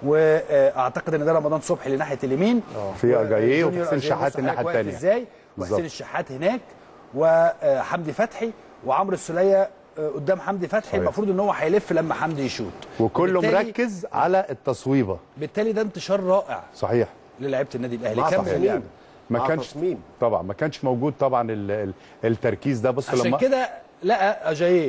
واعتقد ان ده رمضان صبحي لناحيه اليمين في أجاييه جونيور وحسين أجاييه شحات بص الناحية حضرتك واقف التانية. ازاي بالظبط. وحسين الشحات هناك وحمدي فتحي وعمرو السوليه آه، قدام حمدي فتحي صحيح. المفروض ان هو هيلف لما حمدي يشوط وكله بالتالي- مركز على التصويبه بالتالي ده انتشار رائع صحيح للاعيبه النادي الاهلي مع كمل تصميم. يعني ما مع كانش تصميم. طبعا ما كانش موجود طبعا ال ال التركيز ده بص عشان لما كده لقى اجاييه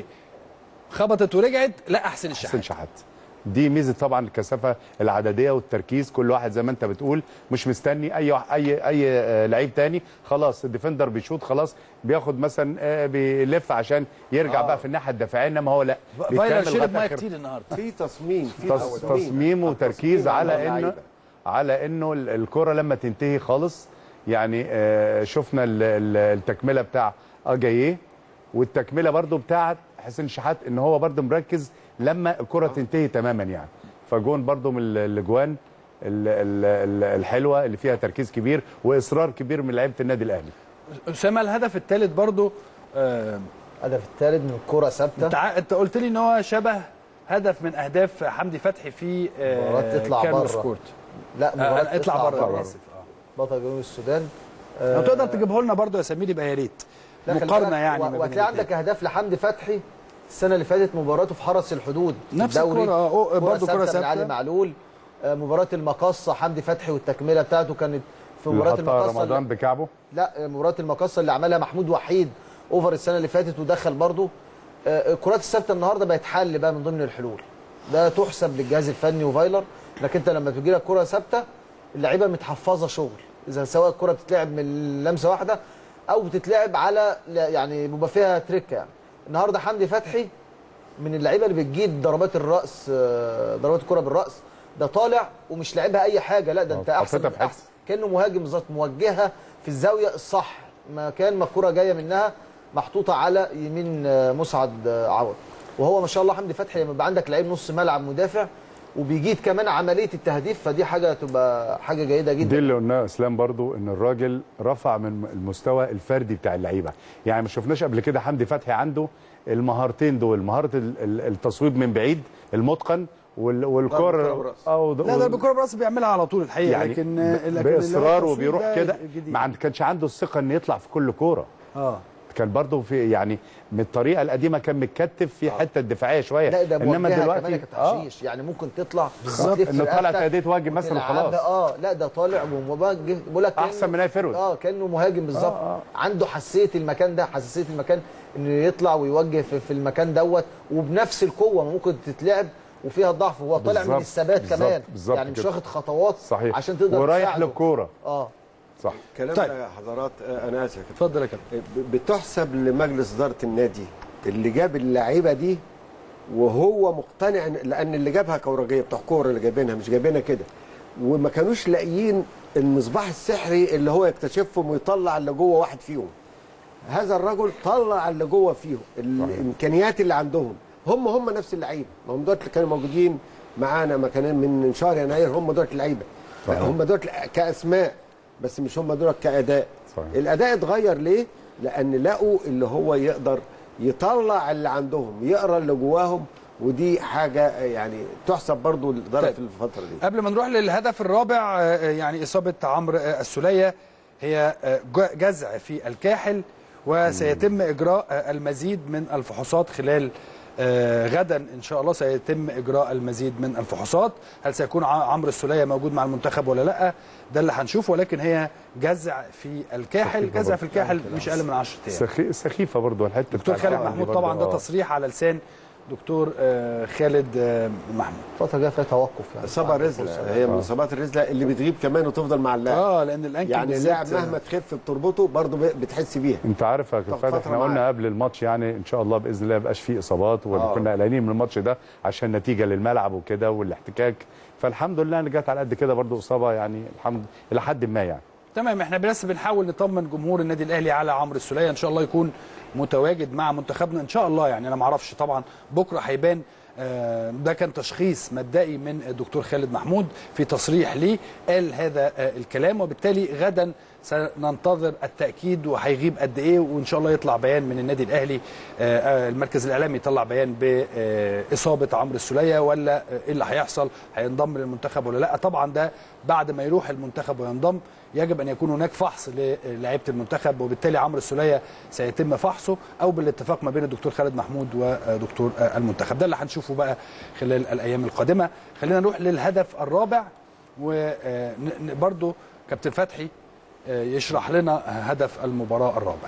خبطت ورجعت لقى حسين حسين الشحات شحات دي ميزه طبعا الكثافه العدديه والتركيز كل واحد زي ما انت بتقول مش مستني اي اي اي آه، لعيب تاني خلاص الديفندر بيشوط خلاص بياخد مثلا آه، بيلف عشان يرجع آه. بقى في الناحيه الدفاعيه انما هو لا فايلر بيكمل شرب لغاية ميه آخر- كتير النهارده في تصميم في تص- تصميم وتركيز التصميم على انه اللعيبة. على انه ال- الكره لما تنتهي خالص يعني آه، شفنا ال- ال- التكمله بتاع اجاييه والتكمله برضو بتاعت حسين شحات ان هو برضو مركز لما الكره تنتهي تماما يعني فجون برضو من ال- الاجوان ال- ال- ال- الحلوه اللي فيها تركيز كبير واصرار كبير من لعيبه النادي الاهلي اسامه الهدف الثالث برضو آه الهدف الثالث من كرة ثابته انت ع- انت قلت لي ان هو شبه هدف من اهداف حمدي فتحي في مباراة آه تطلع كارلوس بره. كورت لا آه مباراة اطلع بره بره. انا اسف آه. بطل جنوب السودان لو تقدر تجيبه لنا برضو يا سمير يبقى يا ريت لا، خلي مقارنه بالك، يعني و- ما بين وهتلاقي الاتنين. عندك اهداف لحمدي فتحي السنه اللي فاتت مباراته في حرس الحدود في نفس الدوري. الكرة، آه، كرة برضه كرة ثابتة من ثابتة. علي معلول آه، مباراه المقصه حمدي فتحي والتكمله بتاعته كانت في اللي مباراه حطها المقصه رمضان اللي- بكعبه لا مباراه المقصه اللي عملها محمود وحيد اوفر السنه اللي فاتت ودخل برضه آه، الكرات الثابته النهارده بقت حل بقى من ضمن الحلول ده تحسب للجهاز الفني وفايلر انك انت لما تجي لك كره ثابته اللعيبه متحفظه شغل اذا سواء الكره بتتلعب من لمسه واحده او بتتلعب على لا- يعني بيبقى فيها تريك يعني النهارده حمدي فتحي من اللعيبه اللي بتجيب ضربات الراس آه، ضربات الكره بالراس ده طالع ومش لعبها اي حاجه لا ده انت آه، احسن حطيتها من في حتة. احسن كانه مهاجم بالظبط موجهها في الزاويه الصح مكان ما الكره جايه منها محطوطه على يمين آه، مسعد آه، عوض وهو ما شاء الله حمدي فتحي لما يبقى عندك لعيب نص ملعب مدافع وبيجيد كمان عمليه التهديف فدي حاجه تبقى حاجه جيده دي جدا اللي قلناه اسلام برضو ان الراجل رفع من المستوى الفردي بتاع اللعيبه يعني ما شفناش قبل كده حمدي فتحي عنده المهارتين دول مهاره ال- ال- التصويب من بعيد المتقن وال- ضرب والكره الكرة برأس. او لا ده الكره براس بيعملها على طول الحقيقه يعني لكن ب- لكن باصرار التصويب وبيروح ده كده جديد. ما عند- كانش عنده الثقه ان يطلع في كل كوره اه كان برضو في يعني من الطريقه القديمه كان متكتف في حته دفاعيه شويه لا ده انما موجهة دلوقتي كمان يا كتحشيش يعني ممكن تطلع بالظبط، وتلف إنه طالع رقبتك تأدية واجب مثلا وتلعبها. وخلاص. اه لا ده طالع وموجه بقول لك أحسن من أي فيرود. اه كانه مهاجم بالظبط آه، آه. عنده حساسيه المكان ده حساسيه المكان انه يطلع ويوجه في, في المكان دوت وبنفس القوه ممكن تتلعب وفيها ضعف وهو طالع من بالظبط، الثبات بالظبط، كمان بالظبط يعني مش كده. واخد خطوات صحيح عشان تقدر ورايح تساعده. للكوره اه صح الكلام طيب. ده يا حضرات آه، انا اسف اتفضل يا كابتن ب- بتحسب لمجلس اداره النادي اللي جاب اللعيبه دي وهو مقتنع إن- لان اللي جابها كورجيه بتوع كوره اللي جايبينها مش جايبينها كده وما كانوش لاقيين المصباح السحري اللي هو يكتشفهم ويطلع اللي جوه واحد فيهم هذا الرجل طلع اللي جوه فيهم الامكانيات اللي عندهم هم هم نفس اللعيبه ما هم دول اللي كانوا موجودين معانا ما كانوا من شهر يناير هم دول اللعيبه صحيح. هم دول كاسماء بس مش هم دول كاداء صحيح. الاداء اتغير ليه لان لقوا اللي هو يقدر يطلع اللي عندهم يقرا اللي جواهم ودي حاجه يعني تحسب برضو للاداره طيب. في الفتره دي قبل ما نروح للهدف الرابع آه، يعني اصابه عمرو آه، السوليه هي آه، ج- جزع في الكاحل وسيتم اجراء آه، المزيد من الفحوصات خلال آه، غدا ان شاء الله سيتم اجراء المزيد من الفحوصات هل سيكون ع- عمرو السوليه موجود مع المنتخب ولا لا ده اللي هنشوفه ولكن هي جزع في الكاحل سخيفة جزع برضه. في الكاحل مش اقل من 10 ايام سخي... سخيفه برضو الحته دكتور بتاعت خالد الكعب دي محمود برضو، طبعا ده آه. تصريح على لسان دكتور آه، خالد آه، محمود الفتره الجايه فيها توقف يعني اصابه رزله هي من الاصابات الرزله اللي بتغيب كمان وتفضل مع اللاعب اه لان الانكل يعني بالذات، اللاعب مهما تخف بتربطه برضه بتحس بيها انت عارف يا كابتن فترة احنا قلنا معاك. قبل الماتش يعني ان شاء الله باذن الله ما يبقاش فيه اصابات آه. وكنا قلقانين من الماتش ده عشان نتيجه للملعب وكده والاحتكاك فالحمد لله ان جت على قد كده برضو اصابه يعني الحمد الى حد ما يعني تمام احنا بس بنحاول نطمن جمهور النادي الاهلي على عمرو السوليه ان شاء الله يكون متواجد مع منتخبنا ان شاء الله يعني انا ما اعرفش طبعا بكره هيبان آه، ده كان تشخيص مبدئي من الدكتور خالد محمود في تصريح ليه قال هذا آه، الكلام وبالتالي غدا سننتظر التاكيد وهيغيب قد ايه وان شاء الله يطلع بيان من النادي الاهلي آه، آه، المركز الاعلامي يطلع بيان باصابه عمرو السوليه ولا آه، ايه اللي هيحصل هينضم للمنتخب ولا لا طبعا ده بعد ما يروح المنتخب وينضم يجب ان يكون هناك فحص للاعيبه المنتخب وبالتالي عمرو السوليه سيتم فحصه او بالاتفاق ما بين الدكتور خالد محمود ودكتور آه، المنتخب ده اللي هنشوفه بقى خلال الايام القادمه خلينا نروح للهدف الرابع وبرده كابتن فتحي آه، يشرح لنا هدف المباراه الرابع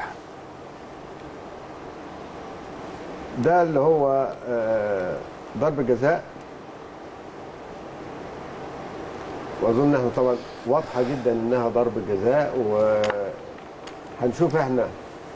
ده اللي هو آه، ضرب جزاء واظن احنا طبعا واضحه جدا انها ضرب جزاء وهنشوف احنا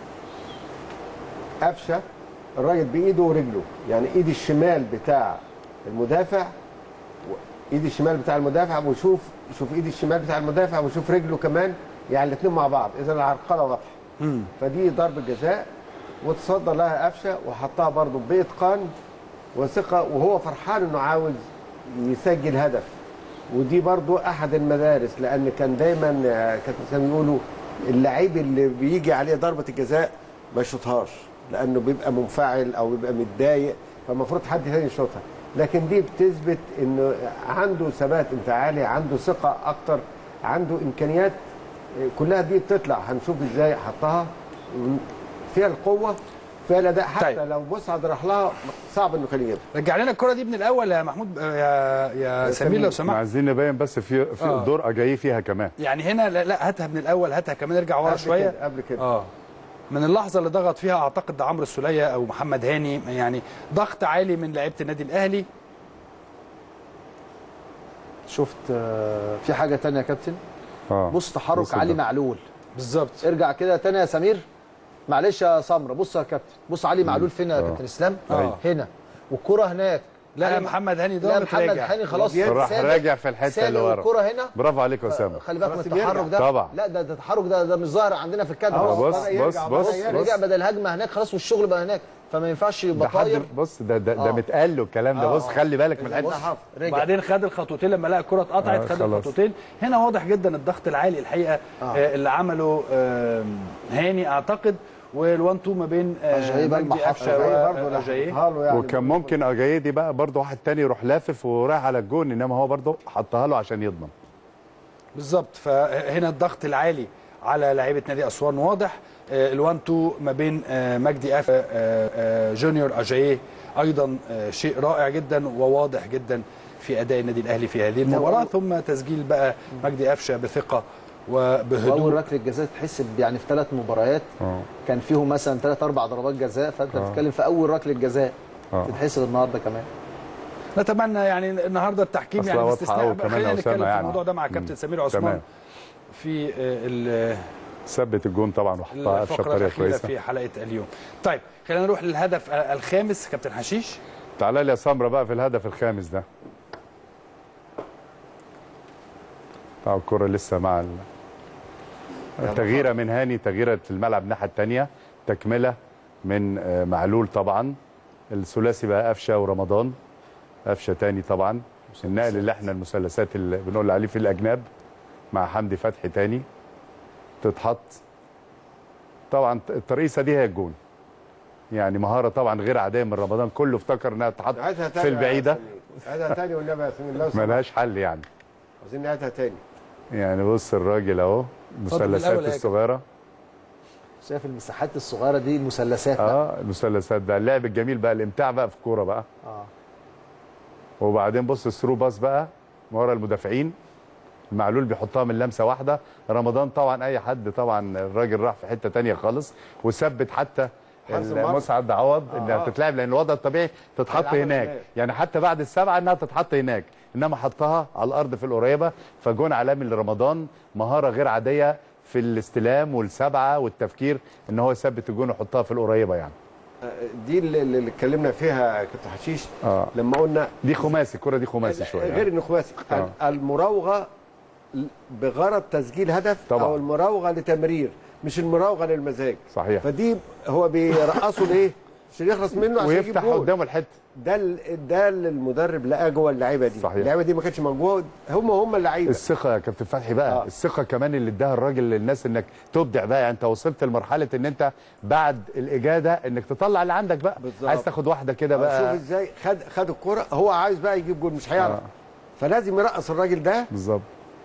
قفشه الراجل بايده ورجله يعني ايد الشمال بتاع المدافع ايد الشمال بتاع المدافع وشوف شوف ايد الشمال بتاع المدافع وشوف رجله كمان يعني الاثنين مع بعض اذا العرقله واضحه فدي ضرب جزاء وتصدى لها قفشه وحطها برضه باتقان وثقه وهو فرحان انه عاوز يسجل هدف ودي برضو احد المدارس لان كان دايما آه، كابتن سامي يقولوا اللعيب اللي بيجي عليه ضربه الجزاء ما يشوطهاش لانه بيبقى منفعل او بيبقى متضايق فالمفروض حد تاني يشوطها لكن دي بتثبت انه عنده ثبات انفعالي عنده ثقه اكتر عنده امكانيات آه، كلها دي بتطلع هنشوف ازاي حطها فيها القوه فيها الاداء حتى طيب. لو مسعد راح لها صعب انه كان يجيبها رجع لنا الكره دي من الاول يا محمود آه، يا يا سمير لو احنا سمحت عايزين نبين بس في في آه. دور اجاي فيها كمان يعني هنا لا, لا هاتها من الاول هاتها كمان ارجع ورا قبل شويه كده- قبل كده اه من اللحظه اللي ضغط فيها اعتقد ده عمرو السوليه او محمد هاني يعني ضغط عالي من لعيبه النادي الاهلي شفت آه، في حاجه تانية يا كابتن اه بص تحرك بص علي ده. معلول بالظبط ارجع كده تاني يا سمير معلش يا سمره بص يا كابتن بص علي معلول فين يا آه. كابتن اسلام آه. هنا والكره هناك لا علي- محمد هاني لا ضاغط محمد راجع. هاني خلاص راح سابق- راجع في الحتة سابق اللي ورا. والكره هنا برافو عليك يا اسامه خلي بالك من خلاص التحرك بيرجع. ده طبعا. لا ده ده التحرك ده ده مش ظاهر عندنا في الكادر أهو بص بدأ بص يرجع، بص بدأ يرجع. بص رجع بدل الهجمه هناك خلاص والشغل بقى هناك فما ينفعش ده يبقى حد طاير بص ده ده, ده آه. متقال له الكلام ده آه. بص خلي بالك من ده الحته حافظ. رجع وبعدين خد الخطوتين لما لقى الكره اتقطعت آه، خد خلاص. الخطوتين هنا واضح جدا الضغط العالي الحقيقه آه. آه. اللي عمله آه هاني اعتقد والوان تو ما بين أجاييه آه بقى مجدي المحطة. قفشه أجاييه برضه لا واجاييه حطها له يعني وكان ممكن اجاييه دي بقى برضه واحد تاني يروح لافف ورايح على الجون انما هو برضه حطها له عشان يضمن بالظبط فهنا الضغط العالي على لعيبه نادي اسوان واضح آه، الوان تو ما بين آه، مجدي اف آه، آه، جونيور اجاييه ايضا آه، شيء رائع جدا وواضح جدا في اداء النادي الاهلي في هذه المباراه ثم تسجيل بقى مجدي قفشه بثقه واول وبهدوء ركله جزاء تتحسب يعني في ثلاث مباريات اه كان فيهم مثلا ثلاث اربع ضربات جزاء فانت بتتكلم في اول ركله جزاء آه. تتحسب النهارده كمان نتمنى يعني النهارده التحكيم أصلها يعني واضحة باستثناء أوي كمان خلينا يا نتكلم أسامة في يعني. الموضوع ده مع مم. كابتن سمير عثمان تمام. في آه، ال- ثبت الجون طبعا وحطها قفشه الفقره بطريقه الاخيره كويسه في حلقه اليوم طيب خلينا نروح للهدف آه، الخامس كابتن حشيش تعالى لي يا سمره بقى في الهدف الخامس ده طبعا الكرة لسه مع ال... تغييرة من هاني تغييرة الملعب الناحية الثانية تكملة من آه، معلول طبعا الثلاثي بقى قفشه ورمضان قفشه تاني طبعا النقل اللي احنا المثلثات اللي بنقول عليه في الاجناب مع حمدي فتحي تاني تتحط طبعا الترقيصه دي هي الجون يعني مهاره طبعا غير عاديه من رمضان كله افتكر انها تتحط عايزها تاني في يا البعيده سمير. عايزها تاني والنبي يا سمير لو سمحت. ملهاش حل يعني عايزين نعيدها تاني يعني بص الراجل اهو اتفضل من المثلثات الأول يا الصغيره شايف المساحات الصغيره دي المثلثات بقى. اه المثلثات ده اللعب الجميل بقى الامتاع بقى في الكوره بقى اه وبعدين بص الثرو باص بقى ورا المدافعين معلول بيحطها من لمسه واحده رمضان طبعا اي حد طبعا الراجل راح في حته تانية خالص وثبت حتى حارس المرمى. مسعد عوض انها آه. تتلعب لان الوضع الطبيعي تتحط هيلعبها هناك هناك. يعني حتى بعد السبعه انها تتحط هناك انما حطها على الارض في القريبه فجون عالمي لرمضان مهاره غير عاديه في الاستلام والسبعه والتفكير ان هو يثبت الجون ويحطها في القريبه يعني دي اللي اللي اتكلمنا فيها كابتن حشيش اه لما قلنا دي خماسي الكره دي خماسي شويه غير يعني. انه خماسي آه. المراوغه بغرض تسجيل هدف طبعا. او المراوغه لتمرير مش المراوغه للمزاج صحيح فدي هو بيرقصوا ليه عشان يخلص منه عشان يجيب ويفتح جول قدامه الحته ده ال- ده اللي المدرب لقاه جوه اللعيبه دي صحيح. اللعيبه دي ما كانتش موجود هم هم اللعيبه الثقه يا كابتن فتحي بقى آه. آه. الثقه كمان اللي اداها الراجل للناس انك تبدع بقى يعني انت وصلت لمرحله ان انت بعد الاجاده انك تطلع اللي عندك بقى بالظبط. عايز تاخد واحده كده شوف بقى ازاي خد خد الكرة هو عايز بقى يجيب جول مش هيعرف آه. فلازم يرقص الراجل ده بالظبط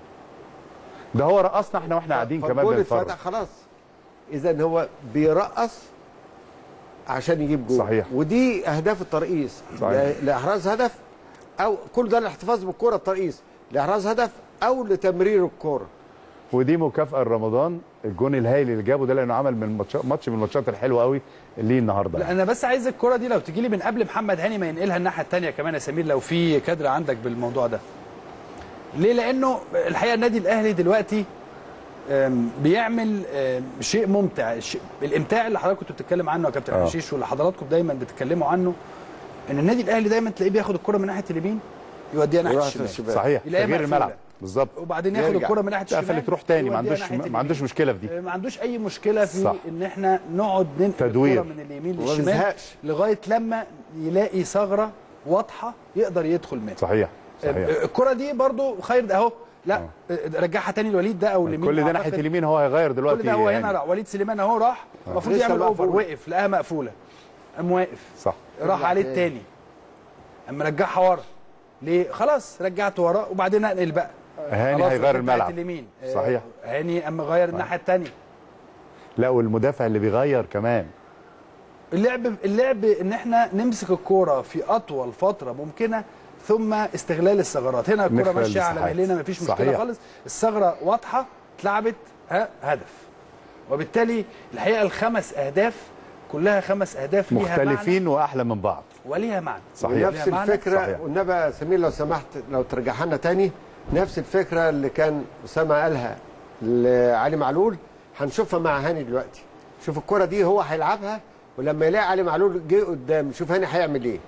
ده هو رقصنا احنا واحنا قاعدين كمان فالجول بنتفرج اتفتح خلاص اذا هو بيرقص عشان يجيب جول صحيح. ودي اهداف الترقيص صحيح. لا- لاحراز هدف او كل ده الاحتفاظ بالكرة الترقيص لاحراز هدف او لتمرير الكرة ودي مكافاه لرمضان الجون الهايل اللي جابه ده لانه عمل من ماتش ماتش من الماتشات الحلوه قوي ليه النهارده لا انا بس عايز الكره دي لو تجي لي من قبل محمد هاني ما ينقلها الناحيه الثانيه كمان يا سمير لو في كادر عندك بالموضوع ده ليه لانه الحقيقه النادي الاهلي دلوقتي آم، بيعمل آم، شيء ممتع الشيء- الامتاع اللي حضرتك كنت بتتكلم عنه يا كابتن آه. حشيش واللي حضراتكم دايما بتتكلموا عنه ان النادي الاهلي دايما تلاقيه بياخد الكره من ناحيه اليمين يوديها ناحيه يروح الشمال الشمال. صحيح يلاقيها تغيير مقفولة. الملعب بالظبط وبعدين ياخد يرجع. الكره من ناحيه الشمال قفلت تروح تاني ما يوديها عندوش ناحية ما عندوش اليمين. مشكله في دي ما عندوش اي مشكله في صح. ان احنا نقعد ننقل تدوير. الكرة من اليمين وما للشمال بيزهقش. لغايه لما يلاقي ثغره واضحه يقدر يدخل منها صحيح صحيح الكره دي برضو خير ده اهو لا رجعها تاني لوليد ده او اليمين كل ده أعتقد. ناحيه اليمين هو هيغير دلوقتي كل ده هو يعني. هنا راح وليد سليمان اهو راح المفروض لسه يعمل اوفر مقفول. وقف لقاها مقفوله قام واقف صح راح عليه التاني اما رجعها ورا ليه خلاص رجعت ورا وبعدين انقل بقى هاني خلاص هيغير بتاعت الملعب اليمين آه، صحيح. هاني اما غير الناحيه الثانيه لا والمدافع اللي بيغير كمان اللعب اللعب ان احنا نمسك الكوره في اطول فتره ممكنه ثم استغلال الثغرات هنا الكوره نخلق ماشيه على المساحات. مهلنا مفيش مشكله صحيح. خالص الثغره واضحه اتلعبت ها هدف وبالتالي الحقيقه الخمس اهداف كلها خمس اهداف ليها معنى مختلفين واحلى من بعض وليها معنى صحيح. ليها نفس معنى. الفكره صحيح. والنبي يا سمير لو سمحت لو ترجعها لنا تاني نفس الفكره اللي كان اسامه قالها لعلي معلول هنشوفها مع هاني دلوقتي شوف الكره دي هو هيلعبها ولما يلاقي علي معلول جه قدام شوف هاني هيعمل ايه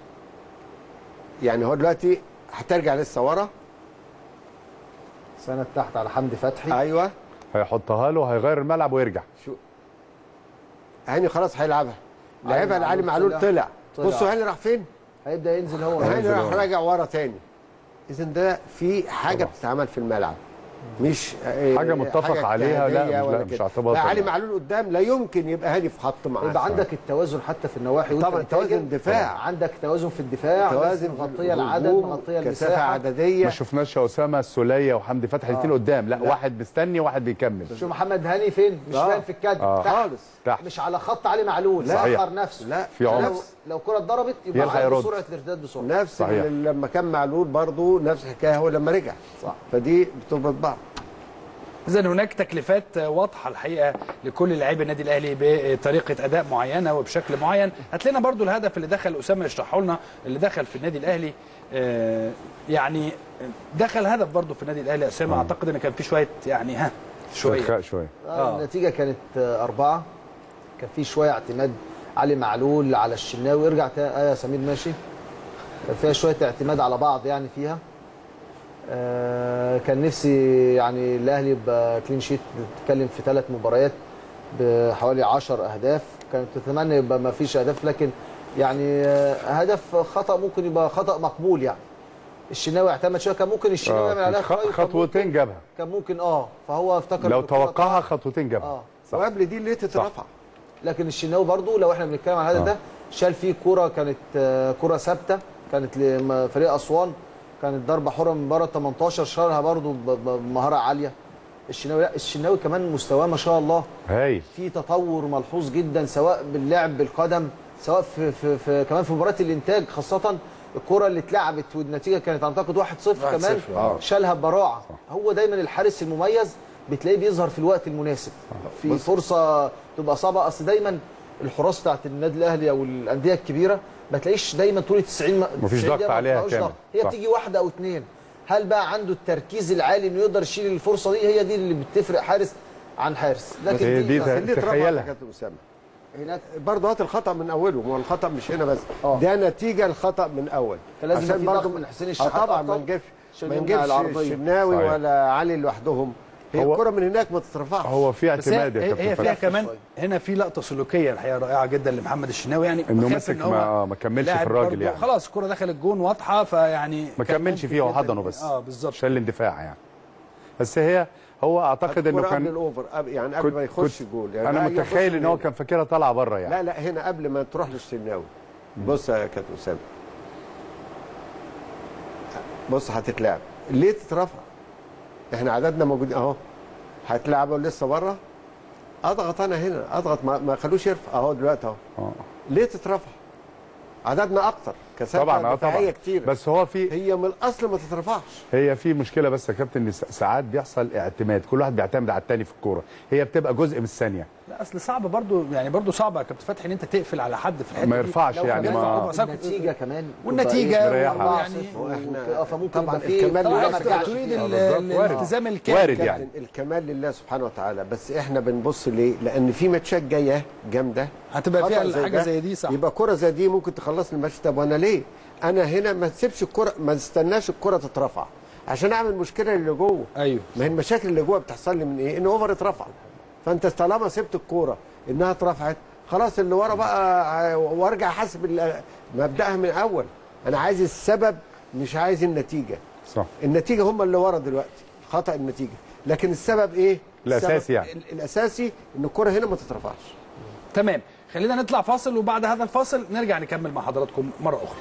يعني هو دلوقتي هترجع لسه ورا سند تحت على حمدي فتحي ايوه هيحطها له هيغير الملعب ويرجع شو هاني خلاص هيلعبها لعبها علي لعلي معلول معلول طلع. طلع طلع. بصوا هاني راح فين هيبدا ينزل هو هاني هينزل راح ورا. راجع ورا تاني اذا ده في حاجه بتتعمل في الملعب مش حاجة متفق عليها، لا، اجتهادية مش- ولا لا، مش كده. اعتباط لا علي طبعا. معلول قدام لا يمكن يبقى هاني في خط معاه يبقى عندك التوازن حتى في النواحي وانت طبعا بتهاجم. توازن دفاع. عندك توازن في الدفاع توازن توازن في مغطيه العدد الهجوم، مغطيه كثافه المساحه عدديه ما شفناش يا اسامه السوليه وحمدي فتحي الاثنين قدام لا, لا. واحد مستني وواحد بيكمل شوف محمد هاني فين مش آه. باين في الكادر آه. تحت. خالص تحت مش على خط علي معلول لا. صحيح. سخر نفسه لا في لو عمق لو كره اتضربت يبقى يلحق عنده يرد. سرعه الارتداد بسرعه نفس صحيح. اللي لما كان معلول برضه نفس الحكايه هو لما رجع صح. فدي بتربط بعض اذا هناك تكليفات واضحه الحقيقه لكل لاعبي النادي الاهلي بطريقه اداء معينه وبشكل معين هات لنا برضو الهدف اللي دخل اسامه يشرحه لنا اللي دخل في النادي الاهلي آه، يعني دخل هدف برضو في النادي الاهلي يا اسامه اعتقد ان كان في شويه يعني ها شويه استرخاء شويه آه. النتيجه كانت آه، أربعة كان في شويه اعتماد علي معلول على الشناوي ارجع تا... اه يا سمير ماشي كان فيها شويه اعتماد على بعض يعني فيها آه كان نفسي يعني الاهلي يبقى كلين شيت بتتكلم في ثلاث مباريات بحوالي 10 اهداف كانت تتمنى يبقى ما فيش اهداف لكن يعني آه، هدف خطا ممكن يبقى خطا مقبول يعني الشناوي اعتمد شويه كان ممكن الشناوي آه، يعمل عليها خ- خطأ، كان خطوتين ممكن- جابها كان ممكن اه فهو افتكر لو إن الكرة توقعها طلعت. خطوتين جابها اه صح. وقبل دي ليه تترفع لكن الشناوي برضو لو احنا بنتكلم عن الهدف آه. ده شال فيه كوره كانت آه، كوره ثابته كانت لفريق اسوان كانت ضربه حره من بره 18 شالها برضو ب- ب- بمهاره عاليه الشناوي لا الشناوي كمان مستواه ما شاء الله هايل في تطور ملحوظ جدا سواء باللعب بالقدم سواء في, في, في كمان في مباراه الانتاج خاصه الكره اللي اتلعبت والنتيجه كانت اعتقد 1-0 كمان 1-0 آه. شالها ببراعه هو دايما الحارس المميز بتلاقيه بيظهر في الوقت المناسب في فرصه تبقى صعبه اصل دايما الحراس بتاعت النادي الاهلي او الانديه الكبيره ما تلاقيش دايما طول ال 90 مفيش 90 ضغط دقيقة ما عليها بتلاقوش كامل. ضغط. هي صح. بتيجي واحده او اثنين هل بقى عنده التركيز العالي انه يقدر يشيل الفرصه دي هي دي اللي بتفرق حارس عن حارس لكن هي دي بس اللي اترفع تخيلها. يا كابتن اسامه هناك برضه هات الخطا من اوله هو الخطا مش هنا بس آه. ده نتيجه الخطا من اول كان لازم يبقى في برضه- ضغط من حسين اه الشحات طبعا أكتر ما نجيبش عشان ما يمنع نجيبش العرضية. الشناوي صحيح. ولا علي لوحدهم هي هو- الكره من هناك ما تترفعش هو في بس هي, اعتماد يا هي كابتن هي فيها فتحي كمان هنا في لقطه سلوكيه الحقيقه رائعه جدا لمحمد الشناوي يعني إنه بخاف مسك إن هو ما- آه، ما كملش في لاعب الراجل برضه يعني. خلاص الكره دخلت جون واضحه فيعني ما كان كملش ممكن فيه هو جداً- حضنه بس اه بالظبط شال الاندفاع يعني بس هي هو اعتقد انه الكرة قبل كان الاوفر قبل يعني قبل كنت- ما يخش كنت- جول يعني انا هي متخيل بص ان هو هنا. كان فاكرها طالعه بره يعني لا لا هنا قبل ما تروح للشناوي بص يا كابتن اسامه بص هتتلعب ليه تترفع؟ احنا عددنا موجود اهو هتلعبوا لسه بره اضغط انا هنا اضغط ما, ما خلوش يرفع اهو دلوقتي اهو آه. ليه تترفع؟ عددنا اكتر كثافه طبعا اه طبعا دفاعيه كتير بس هو في هي من الاصل ما تترفعش هي في مشكله بس يا كابتن ان ساعات بيحصل اعتماد كل واحد بيعتمد على الثاني في الكوره هي بتبقى جزء من الثانيه لا اصل صعب برضو يعني برضو صعب يا كابتن فتحي ان انت تقفل على حد في الحته ما دي. يرفعش لو يعني كان ما- يرفع أصلاً النتيجه كمان والنتيجه مريحة. يعني واحنا فممكن طبعا يبقى فيه الكمال طبعا لله انت سبحانه تريد آه، ال- بالظبط. ال- وارد. الالتزام الكامل وارد يعني كابتن الكمال لله سبحانه وتعالى بس احنا بنبص ليه؟ لان في ماتشات جايه جامده هتبقى خطأ فيها حاجه ده، زي دي صح يبقى كره زي دي ممكن تخلصني الماتش طب وانا ليه؟ انا هنا ما تسيبش الكره ما تستناش الكره تترفع عشان اعمل مشكله اللي جوه ايوه ما هي المشاكل اللي جوه بتحصل لي من ايه؟ ان اوفر اترفع فانت طالما سبت الكوره انها اترفعت خلاص اللي ورا بقى ع- وارجع احاسب ال- مبداها من الاول انا عايز السبب مش عايز النتيجه صح النتيجه هم اللي ورا دلوقتي خطا النتيجه لكن السبب ايه الأساسي السبب يعني. ال- الاساسي ان الكره هنا ما تترفعش تمام خلينا نطلع فاصل وبعد هذا الفاصل نرجع نكمل مع حضراتكم مره اخرى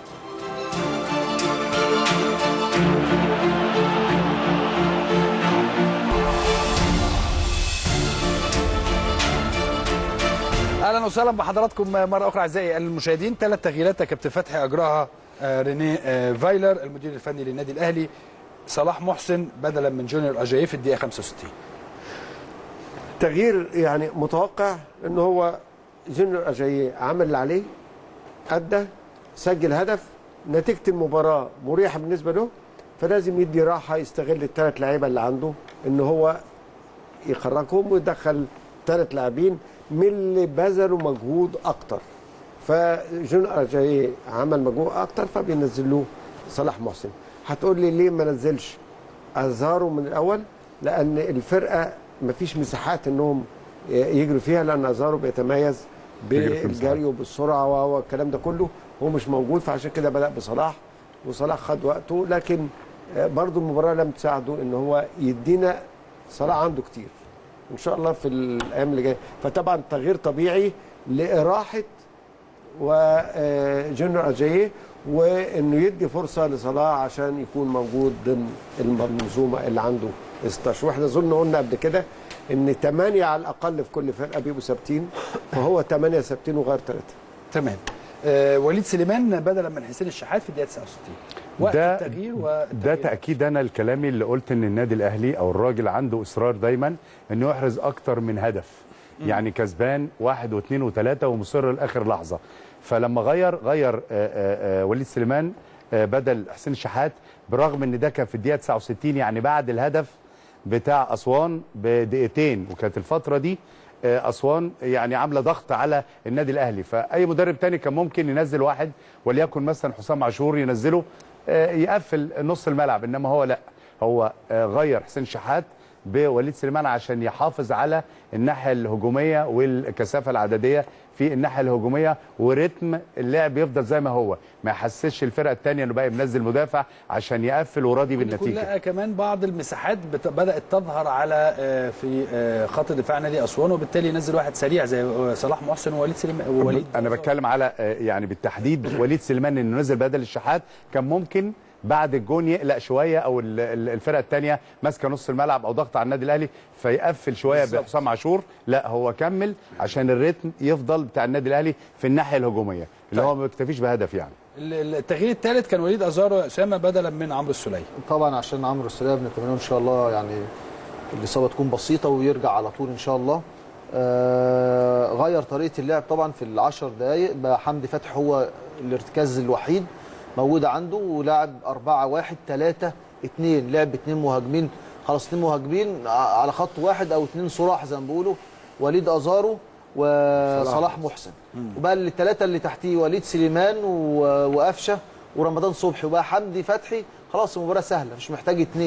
اهلا وسهلا بحضراتكم مره اخرى اعزائي المشاهدين ثلاث تغييرات يا كابتن فتحي اجراها آه، رينيه آه، فايلر المدير الفني للنادي الاهلي صلاح محسن بدلا من جونيور اجاييه في الدقيقه 65 تغيير يعني متوقع ان هو جونيور اجاييه عمل اللي عليه ادى سجل هدف نتيجه المباراه مريحه بالنسبه له فلازم يدي راحه يستغل الثلاث لعيبه اللي عنده ان هو يخرجهم ويدخل ثلاث لاعبين من اللي بذلوا مجهود اكتر فجونيور اجاييه عمل مجهود اكتر فبينزل له صلاح محسن هتقول لي ليه ما نزلش ازارو من الاول لان الفرقه مفيش مساحات انهم يجروا فيها لان ازارو بيتميز بيجري في المساحات. بالجري وبالسرعه والكلام ده كله هو مش موجود فعشان كده بدا بصلاح وصلاح خد وقته لكن آه، برضو المباراه لم تساعده ان هو يدينا صلاح عنده كتير ان شاء الله في الايام اللي جايه فطبعا تغيير طبيعي لاراحه وجونيور اجاييه وانه يدي فرصه لصلاح عشان يكون موجود ضمن المنظومه اللي عنده 16 واحنا ظن قلنا قبل كده ان 8 على الاقل في كل فرقه بيبقوا ثابتين فهو 8 ثابتين وغير ثلاثه تمام آه وليد سليمان بدلا من حسين الشحات في الدقيقه 69 وقت ده- التغيير ده والتغيير. تاكيد انا الكلامي اللي قلت ان النادي الاهلي او الراجل عنده اصرار دايما انه يحرز اكتر من هدف يعني كسبان واحد واثنين وثلاثه ومصر لاخر لحظه فلما غير غير آه، آه، آه، وليد سليمان آه، بدل حسين الشحات برغم ان ده كان في الدقيقه 69 يعني بعد الهدف بتاع اسوان بدقيقتين وكانت الفتره دي آه، اسوان يعني عامله ضغط على النادي الاهلي فاي مدرب تاني كان ممكن ينزل واحد وليكن مثلا حسام عاشور ينزله آه، يقفل نص الملعب انما هو لا هو آه، غير حسين شحات بوليد سليمان عشان يحافظ على الناحيه الهجوميه والكثافه العدديه في الناحيه الهجوميه ورتم اللعب يفضل زي ما هو ما يحسسش الفرقه الثانيه انه بقى منزل مدافع عشان يقفل وراضي ممكن يكون بالنتيجه لقى كمان بعض المساحات بت... بدات تظهر على آه، في آه، خط دفاع نادي اسوان وبالتالي ينزل واحد سريع زي آه، صلاح محسن ووليد سليمان ووليد انا بتكلم على آه، يعني بالتحديد وليد سليمان انه نزل بدل الشحات كان ممكن بعد الجون يقلق شويه او ال- ال- الفرقه الثانيه ماسكه نص الملعب او ضغط على النادي الاهلي فيقفل شويه بالظبط. بحسام عاشور لا هو كمل عشان الريتم يفضل بتاع النادي الاهلي في الناحيه الهجوميه اللي هو ما بيكتفيش بهدف يعني ال- ال- التغيير الثالث كان وليد ازارو اسامه بدلا من عمرو السوليه طبعا عشان عمرو السوليه بنتمنى له ان شاء الله يعني الاصابه تكون بسيطه ويرجع على طول ان شاء الله آه غير طريقه اللعب طبعا في العشر دقائق بقى حمدي فتحي هو الارتكاز الوحيد موجود عنده ولاعب 4 1 3 2 لعب اثنين مهاجمين خلاص اثنين مهاجمين ع- على خط واحد او اثنين صراح زي ما بيقولوا وليد ازارو وصلاح محسن وبقى الثلاثه اللي تحتيه وليد سليمان و- وقفشه ورمضان صبحي وبقى حمدي فتحي خلاص المباراه سهله مش محتاج اثنين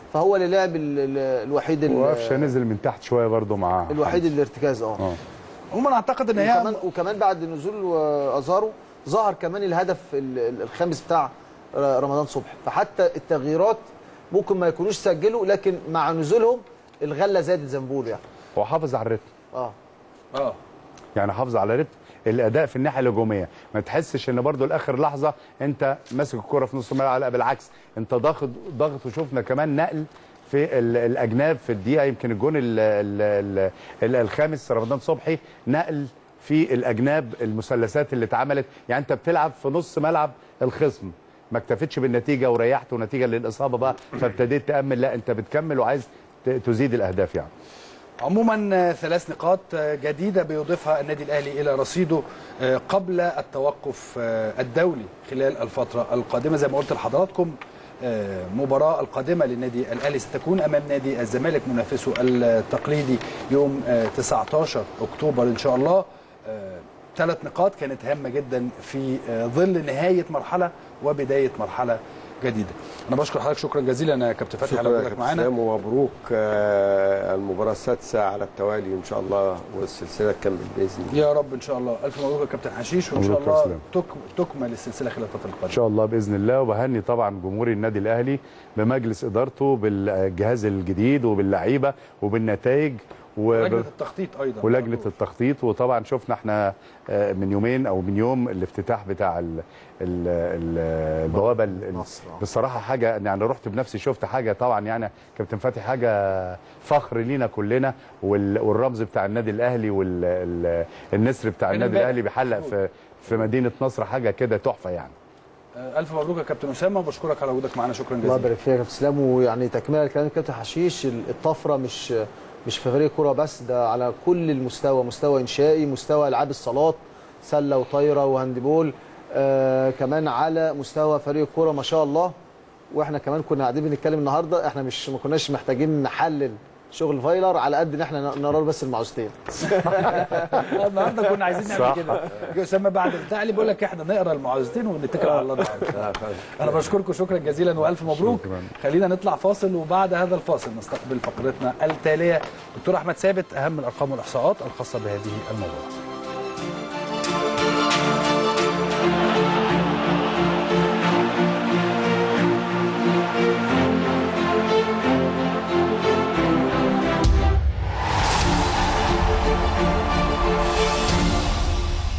فهو اللي لعب ال- ال- الوحيد ال- وقفشه نزل من تحت شويه برضو مع الوحيد الارتكاز اه اه عموما اعتقد ان وكمان هي وكمان بعد نزول آه، ازارو ظهر كمان الهدف ال- ال- الخامس بتاع آه، رمضان صبحي فحتى التغييرات ممكن ما يكونوش سجلوا لكن مع نزولهم الغله زادت زي ما بيقولوا يعني هو حافظ على الريتم اه اه يعني حافظ على رتم الاداء في الناحيه الهجوميه ما تحسش ان برضو لاخر لحظه انت ماسك الكره في نص الملعب لا بالعكس انت ضاغط ضاغط وشفنا كمان نقل في ال- الاجناب في الدقيقه يمكن الجون ال ال ال ال الخامس رمضان صبحي نقل في الاجناب المثلثات اللي اتعملت يعني انت بتلعب في نص ملعب الخصم ما اكتفيتش بالنتيجه وريحت ونتيجه للاصابه بقى فابتديت تامل لا انت بتكمل وعايز ت- تزيد الاهداف يعني عموما آه، ثلاث نقاط آه، جديدة بيضيفها النادي الأهلي إلى رصيده آه، قبل التوقف آه، الدولي خلال الفترة القادمة زي ما قلت لحضراتكم آه، مباراة القادمة للنادي الأهلي ستكون أمام نادي الزمالك منافسه التقليدي يوم آه، 19 أكتوبر إن شاء الله آه، ثلاث نقاط كانت هامة جدا في آه، ظل نهاية مرحلة وبداية مرحلة جديدة أنا بشكر حضرتك شكرا جزيلا يا كابتن فتحي على شكرا يا وجودك كابتن معانا اسلام ومبروك آه، المباراه السادسه على التوالي ان شاء الله والسلسله تكمل باذن الله يا رب ان شاء الله الف مبروك يا كابتن حشيش وان شاء مبروك يا الله اسلام. تك... تكمل السلسله خلال الفتره ان القادمه شاء الله باذن الله وبهني طبعا جمهور النادي الاهلي بمجلس ادارته بالجهاز الجديد وباللعيبه وبالنتائج وب... لجنه التخطيط ايضا ولجنه التخطيط وطبعا شفنا احنا آه، من يومين او من يوم الافتتاح بتاع ال ال ال البوابه ال- ال- مصر، آه. بصراحه حاجه يعني رحت بنفسي شفت حاجه طبعا يعني كابتن فتحي حاجه فخر لينا كلنا وال- والرمز بتاع النادي الاهلي والنسر بتاع كان النادي امبارح. الاهلي بيحلق في في مدينه نصر حاجه كده تحفه يعني آه، الف مبروك يا كابتن اسامه وبشكرك على وجودك معانا شكرا الله جزيلا يبارك فيك يا كابتن اسلام ويعني تكمله لكلام الكابتن حشيش الطفره مش مش في فريق كوره بس ده على كل المستوى مستوى انشائي مستوى العاب الصالات سله وطايره وهاندبول آه كمان على مستوى فريق الكوره ما شاء الله واحنا كمان كنا قاعدين بنتكلم النهارده احنا مش ما كناش محتاجين نحلل شغل فايلر على قد ان احنا نرى بس المعوذتين النهارده كنا عايزين نعمل صح. كده يا اسامه بعد بتاع اللي بيقول لك احنا نقرا المعوذتين ونتكل على الله تعالى انا بشكركم شكرا جزيلا والف مبروك شكراً. خلينا نطلع فاصل وبعد هذا الفاصل نستقبل فقرتنا التاليه دكتور احمد ثابت اهم الارقام والاحصاءات الخاصه بهذه المباراه